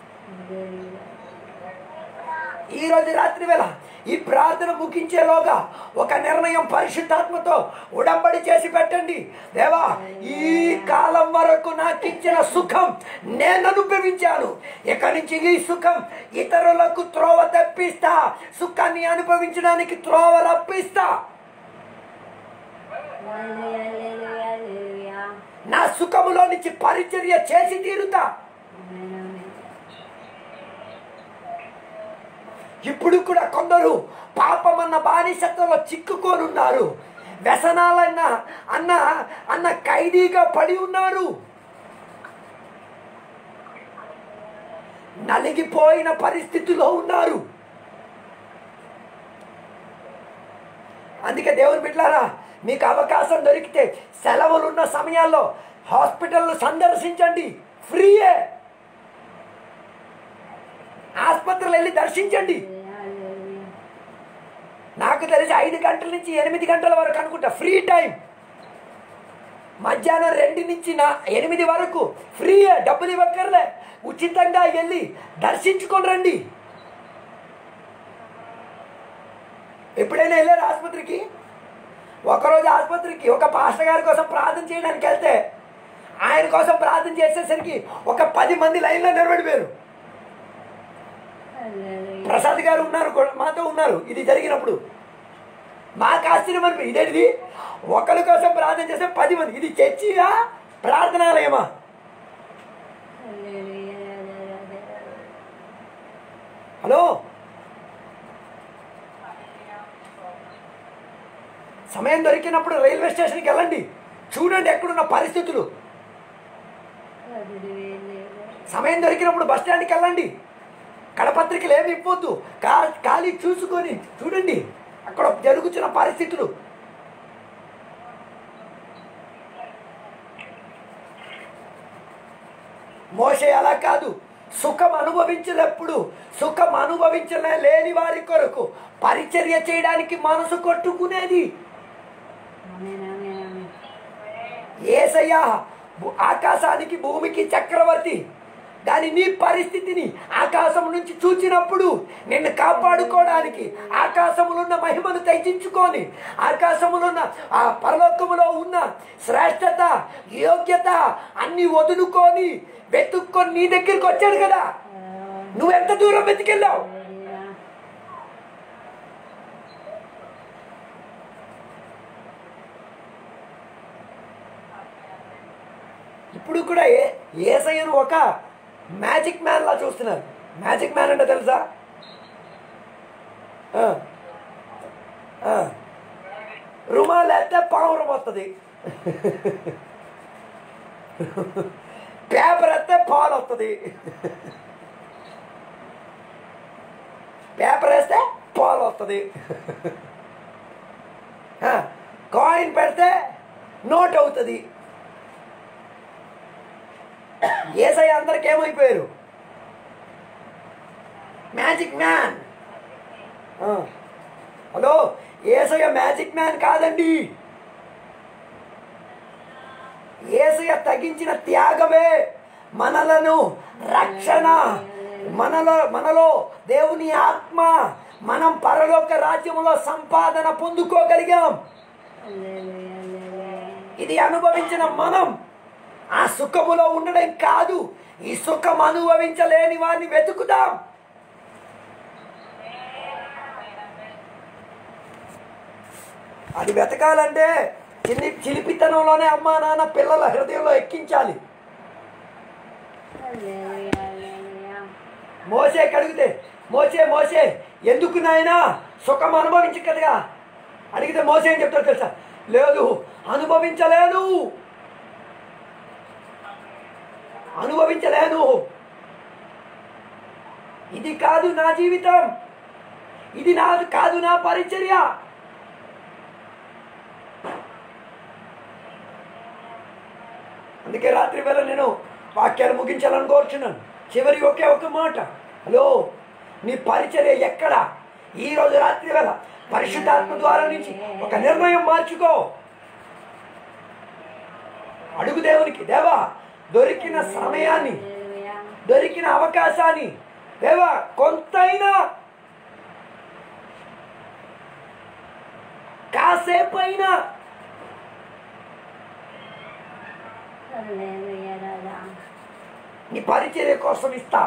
ఈ రోజు రాత్రి వేళ ఈ ప్రార్థన ముగించేలోగా ఒక నిర్ణయం పరిశుద్ధాత్మతో ఉడంబడి చేసి పెట్టండి దేవా ఈ కాలం వరకు నాకు ఇచ్చిన సుఖం నేను అనుభవించాను ఇక నుంచి ఈ సుఖం ఇతరులకు త్రోవ తెప్పిస్తా సుఖాన్ని అనుభవించడానికి త్రోవ రప్పిస్తా నా సుఖములో నుంచి పరిచర్య చేసి తీరుతా ఇప్పుడు కూడా కొందరు పాపమన్న బానిసత్వంలో చిక్కుకొని ఉన్నారు వ్యసనాలన్న అన్న అన్న ఖైదీగా పడి ఉన్నారు నలిగిపోయిన పరిస్థితిలో ఉన్నారు అందుకే దేవుని బిడ్డారా మీకు అవకాశం దొరికితే సెలవులున్న సమయాల్లో హాస్పిటల్ సందర్శించండి ఫ్రీయే ఆసుపత్రులు వెళ్ళి దర్శించండి నాకు తెలిసి ఐదు గంటల నుంచి ఎనిమిది గంటల వరకు అనుకుంటా ఫ్రీ టైం మధ్యాహ్నం రెండు నుంచి నా ఎనిమిది వరకు ఫ్రీయే డబ్బులు ఇవ్వక్కర్లే ఉచితంగా వెళ్ళి దర్శించుకొని రండి ఎప్పుడైనా వెళ్ళారు ఆసుపత్రికి ఒకరోజు ఆసుపత్రికి ఒక పాస్టర్ గారి కోసం ప్రార్థన చేయడానికి వెళ్తే ఆయన కోసం ప్రార్థన చేసేసరికి ఒక పది మంది లైన్లో నిలబడిపోయారు ప్రసాద్ గారు ఉన్నారు కూడా మాతో ఉన్నారు ఇది జరిగినప్పుడు మాకు ఆశ్చర్యం అనిపి ఇదేంటిది ఒకరి కోసం ప్రార్థన చేస్తే పది మంది ఇది చర్చిగా ప్రార్థనాలయమా హలో సమయం దొరికినప్పుడు రైల్వే స్టేషన్కి వెళ్ళండి చూడండి ఎక్కడున్న పరిస్థితులు సమయం దొరికినప్పుడు బస్ స్టాండ్కి వెళ్ళండి కడపత్రికలు ఏమి ఇవ్వద్దు కా ఖాళీ చూసుకొని చూడండి అక్కడ జరుగుతున్న పరిస్థితులు మోసే అలా కాదు సుఖం అనుభవించినప్పుడు సుఖం అనుభవించలే లేని వారి కొరకు పరిచర్య చేయడానికి మనసు కొట్టుకునేది ఏసయ్య భూ- ఆకాశానికి భూమికి చక్రవర్తి దాని నీ పరిస్థితిని ఆకాశం నుంచి చూచినప్పుడు నిన్ను కాపాడుకోవడానికి ఆకాశములో ఉన్న మహిమను తెచ్చించుకొని ఆకాశములో ఉన్న ఆ పరలోకములో ఉన్న శ్రేష్టత యోగ్యత అన్ని వదులుకొని వెతుక్కొని నీ దగ్గరికి వచ్చాడు కదా నువ్వెంత దూరం వెతికెళ్ళావు ఇప్పుడు కూడా ఏ ఏసయ్యను ఒక మ్యాజిక్ మ్యాన్ లా చూస్తున్నారు మ్యాజిక్ మ్యాన్ అంటే తెలుసా ఆ. ఆ. రుమాలు వేస్తే పావురం వస్తుంది పేపర్ వేస్తే పాలు వస్తుంది పేపర్ వేస్తే పాలు వస్తుంది కాయిన్ పెడితే నోట్ అవుతుంది ఏసై అందరికి ఏమైపోయారు magic man hello Yesayya magic man కాదండి ఏసయ్య తగ్గించిన త్యాగమే మనలను రక్షణ మనలో మనలో దేవుని ఆత్మ మనం పరలోక రాజ్యములో సంపాదన పొందుకోగలిగాం ఇది అనుభవించిన మనం ఆ సుఖములో ఉండడం కాదు ఈ సుఖం అనుభవించలేని వారిని వెతుకుదాం అది వెతకాలంటే చిన్ని చిలిపితనంలోనే అమ్మా నాన్న పిల్లల హృదయంలో ఎక్కించాలి మోసే కడిగితే మోసే మోసే ఎందుకు నాయనా సుఖం అనుభవించకదుగా అడిగితే మోసే ఏం చెప్తాడు తెలుసా లేదు అనుభవించలేను అనుభవించలేను ఇది కాదు నా జీవితం ఇది నాది కాదు నా పరిచర్య అందుకే రాత్రి వేళ నేను వాక్యాలు ముగించాలని కోరుచున్నాను చివరి ఒకే ఒక మాట హలో నీ పరిచర్య ఎక్కడ ఈ రోజు రాత్రి వేళ పరిశుద్ధాత్మ ద్వారా నుంచి ఒక నిర్ణయం మార్చుకో అడుగు దేవునికి దేవా దొరికిన సమయాన్ని దొరికిన అవకాశాన్ని దేవా కొంతైనా కాసేపు అయినా నీ పరిచర్య కోసం ఇస్తా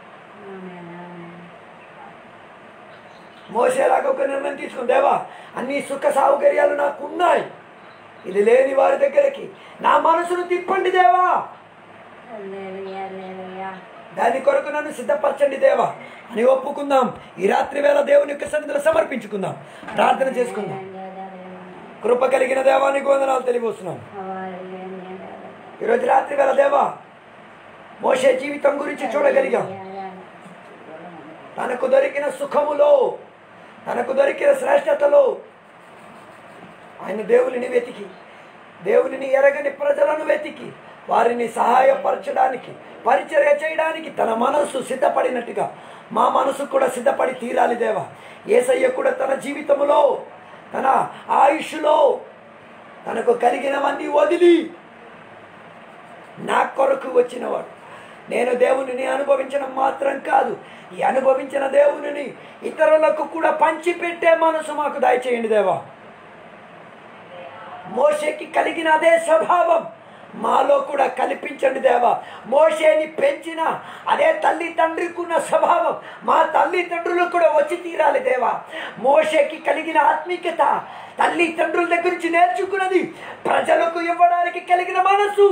మోసేలాగా ఒక నిర్ణయం తీసుకుని దేవా అన్ని సుఖ సౌకర్యాలు నాకు ఉన్నాయి ఇది లేని వారి దగ్గరికి నా మనసును తిప్పండి దేవా దాని కొరకు నన్ను సిద్ధపరచండి దేవా అని ఒప్పుకుందాం ఈ రాత్రి వేళ దేవుని యొక్క సన్నిధిలో సమర్పించుకుందాం ప్రార్థన చేసుకుందాం కృప కలిగిన దేవానికి వందనాలు తెలియవస్తున్నాం ఈరోజు రాత్రి వేళ దేవా మోసే జీవితం గురించి చూడగలిగాం తనకు దొరికిన సుఖములో తనకు దొరికిన శ్రేష్టతలో ఆయన దేవునిని వెతికి దేవునిని ఎరగని ప్రజలను వెతికి వారిని సహాయపరచడానికి పరిచర్య చేయడానికి తన మనస్సు సిద్ధపడినట్టుగా మా మనసు కూడా సిద్ధపడి తీరాలి దేవా ఏసయ్య కూడా తన జీవితంలో తన ఆయుష్లో తనకు కలిగినవన్నీ వదిలి నా కొరకు వచ్చినవాడు నేను దేవునిని అనుభవించడం మాత్రం కాదు ఈ అనుభవించిన దేవునిని ఇతరులకు కూడా పంచిపెట్టే మనసు మాకు దయచేయండి దేవా మోషేకి కలిగిన అదే స్వభావం మాలో కూడా కల్పించండి దేవా మోషేని పెంచిన అదే తల్లి తండ్రికి ఉన్న స్వభావం మా తల్లిదండ్రులు కూడా వచ్చి తీరాలి దేవా మోషేకి కలిగిన ఆత్మీయత తల్లి తండ్రుల దగ్గర నుంచి నేర్చుకున్నది ప్రజలకు ఇవ్వడానికి కలిగిన మనసు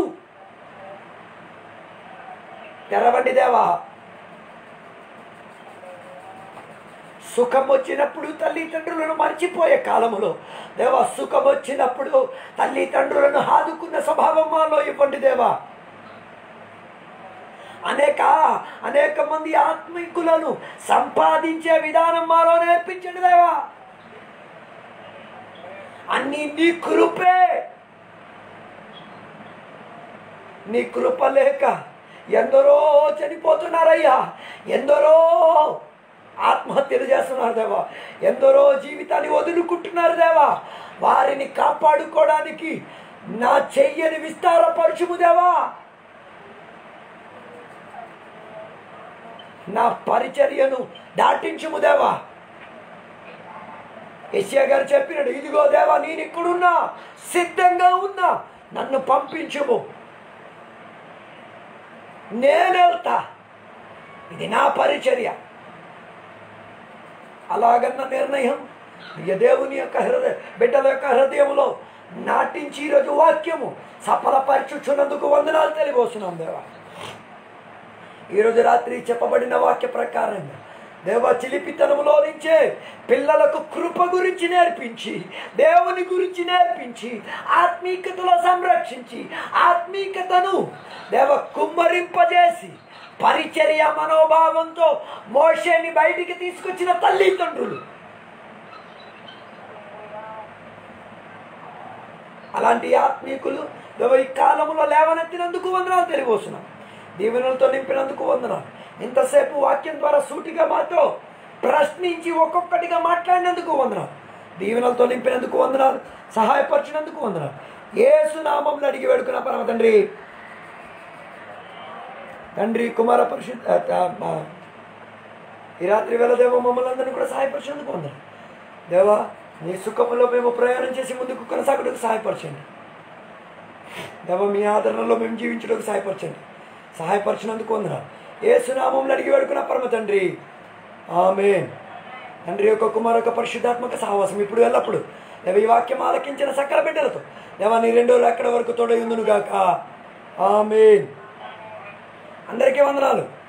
తెరవండి దేవా సుఖం వచ్చినప్పుడు తల్లిదండ్రులను మర్చిపోయే కాలములో దేవా సుఖం వచ్చినప్పుడు తల్లిదండ్రులను ఆదుకున్న స్వభావం మాలో ఇవ్వండి దేవా అనేక అనేక మంది ఆత్మికులను సంపాదించే విధానం మాలో నేర్పించండి దేవా అన్ని నీ కృపే నీ కృప లేక ఎందరో చనిపోతున్నారయ్యా ఎందరో ఆత్మహత్యలు చేస్తున్నారు దేవా ఎందరో జీవితాన్ని వదులుకుంటున్నారు దేవా వారిని కాపాడుకోవడానికి నా చెయ్యని విస్తారపరచుము దేవా నా పరిచర్యను దాటించుము దేవా యశ్యా గారు చెప్పినాడు ఇదిగో దేవా నేను ఇక్కడున్నా సిద్ధంగా ఉన్నా నన్ను పంపించుము నేనెళ్తా ఇది నా పరిచర్య అలాగన్న నిర్ణయం ఇక దేవుని యొక్క హృదయ బిడ్డల యొక్క హృదయంలో నాటించి ఈరోజు వాక్యము సఫలపరచుచున్నందుకు వందనాలు తెలియవస్తున్నాం దేవా ఈరోజు రాత్రి చెప్పబడిన వాక్య ప్రకారంగా దేవ చిలిపితనములో నుంచే పిల్లలకు కృప గురించి నేర్పించి దేవుని గురించి నేర్పించి ఆత్మీకతలో సంరక్షించి ఆత్మీకతను దేవ కుమ్మరింపజేసి పరిచర్య మనోభావంతో మోషేని బయటికి తీసుకొచ్చిన తల్లిదండ్రులు అలాంటి ఆత్మీకులు దేవ ఈ కాలంలో లేవనెత్తినందుకు వందనాలు తెలియవస్తున్నాం దీవెనలతో నింపినందుకు వందనాలు ఇంతసేపు వాక్యం ద్వారా సూటిగా మాతో ప్రశ్నించి ఒక్కొక్కటిగా మాట్లాడినందుకు వందనాలు దీవెనలతో నింపినందుకు వందనాలు సహాయపరిచినందుకు వందనాలు ఏసునామంలో అడిగి వేడుకున్న పరమ తండ్రి తండ్రి కుమార పరిశుద్ధ ఆ, ఈ రాత్రి వేళ దేవ మమ్మల్ని అందరినీ కూడా సహాయపరిచినందుకు వందనాలు దేవా నీ సుఖములో మేము ప్రయాణం చేసి ముందుకు కొనసాగడానికి సహాయపరచండి దేవ మీ ఆదరణలో మేము జీవించడానికి సహాయపరచండి సహాయపరిచినందుకు వందనాలు ఏ సునామంలో అడిగి వేడుకున్న పరమ తండ్రి ఆమె తండ్రి యొక్క కుమార్ యొక్క పరిశుద్ధాత్మక సహవాసం ఇప్పుడు ఎల్లప్పుడు దేవ ఈ వాక్యం ఆలకించిన సకల బిడ్డలతో దేవా నీ రెండో ఎక్కడ వరకు తోడై ఉందును గాక ఆమె అందరికీ వందనాలు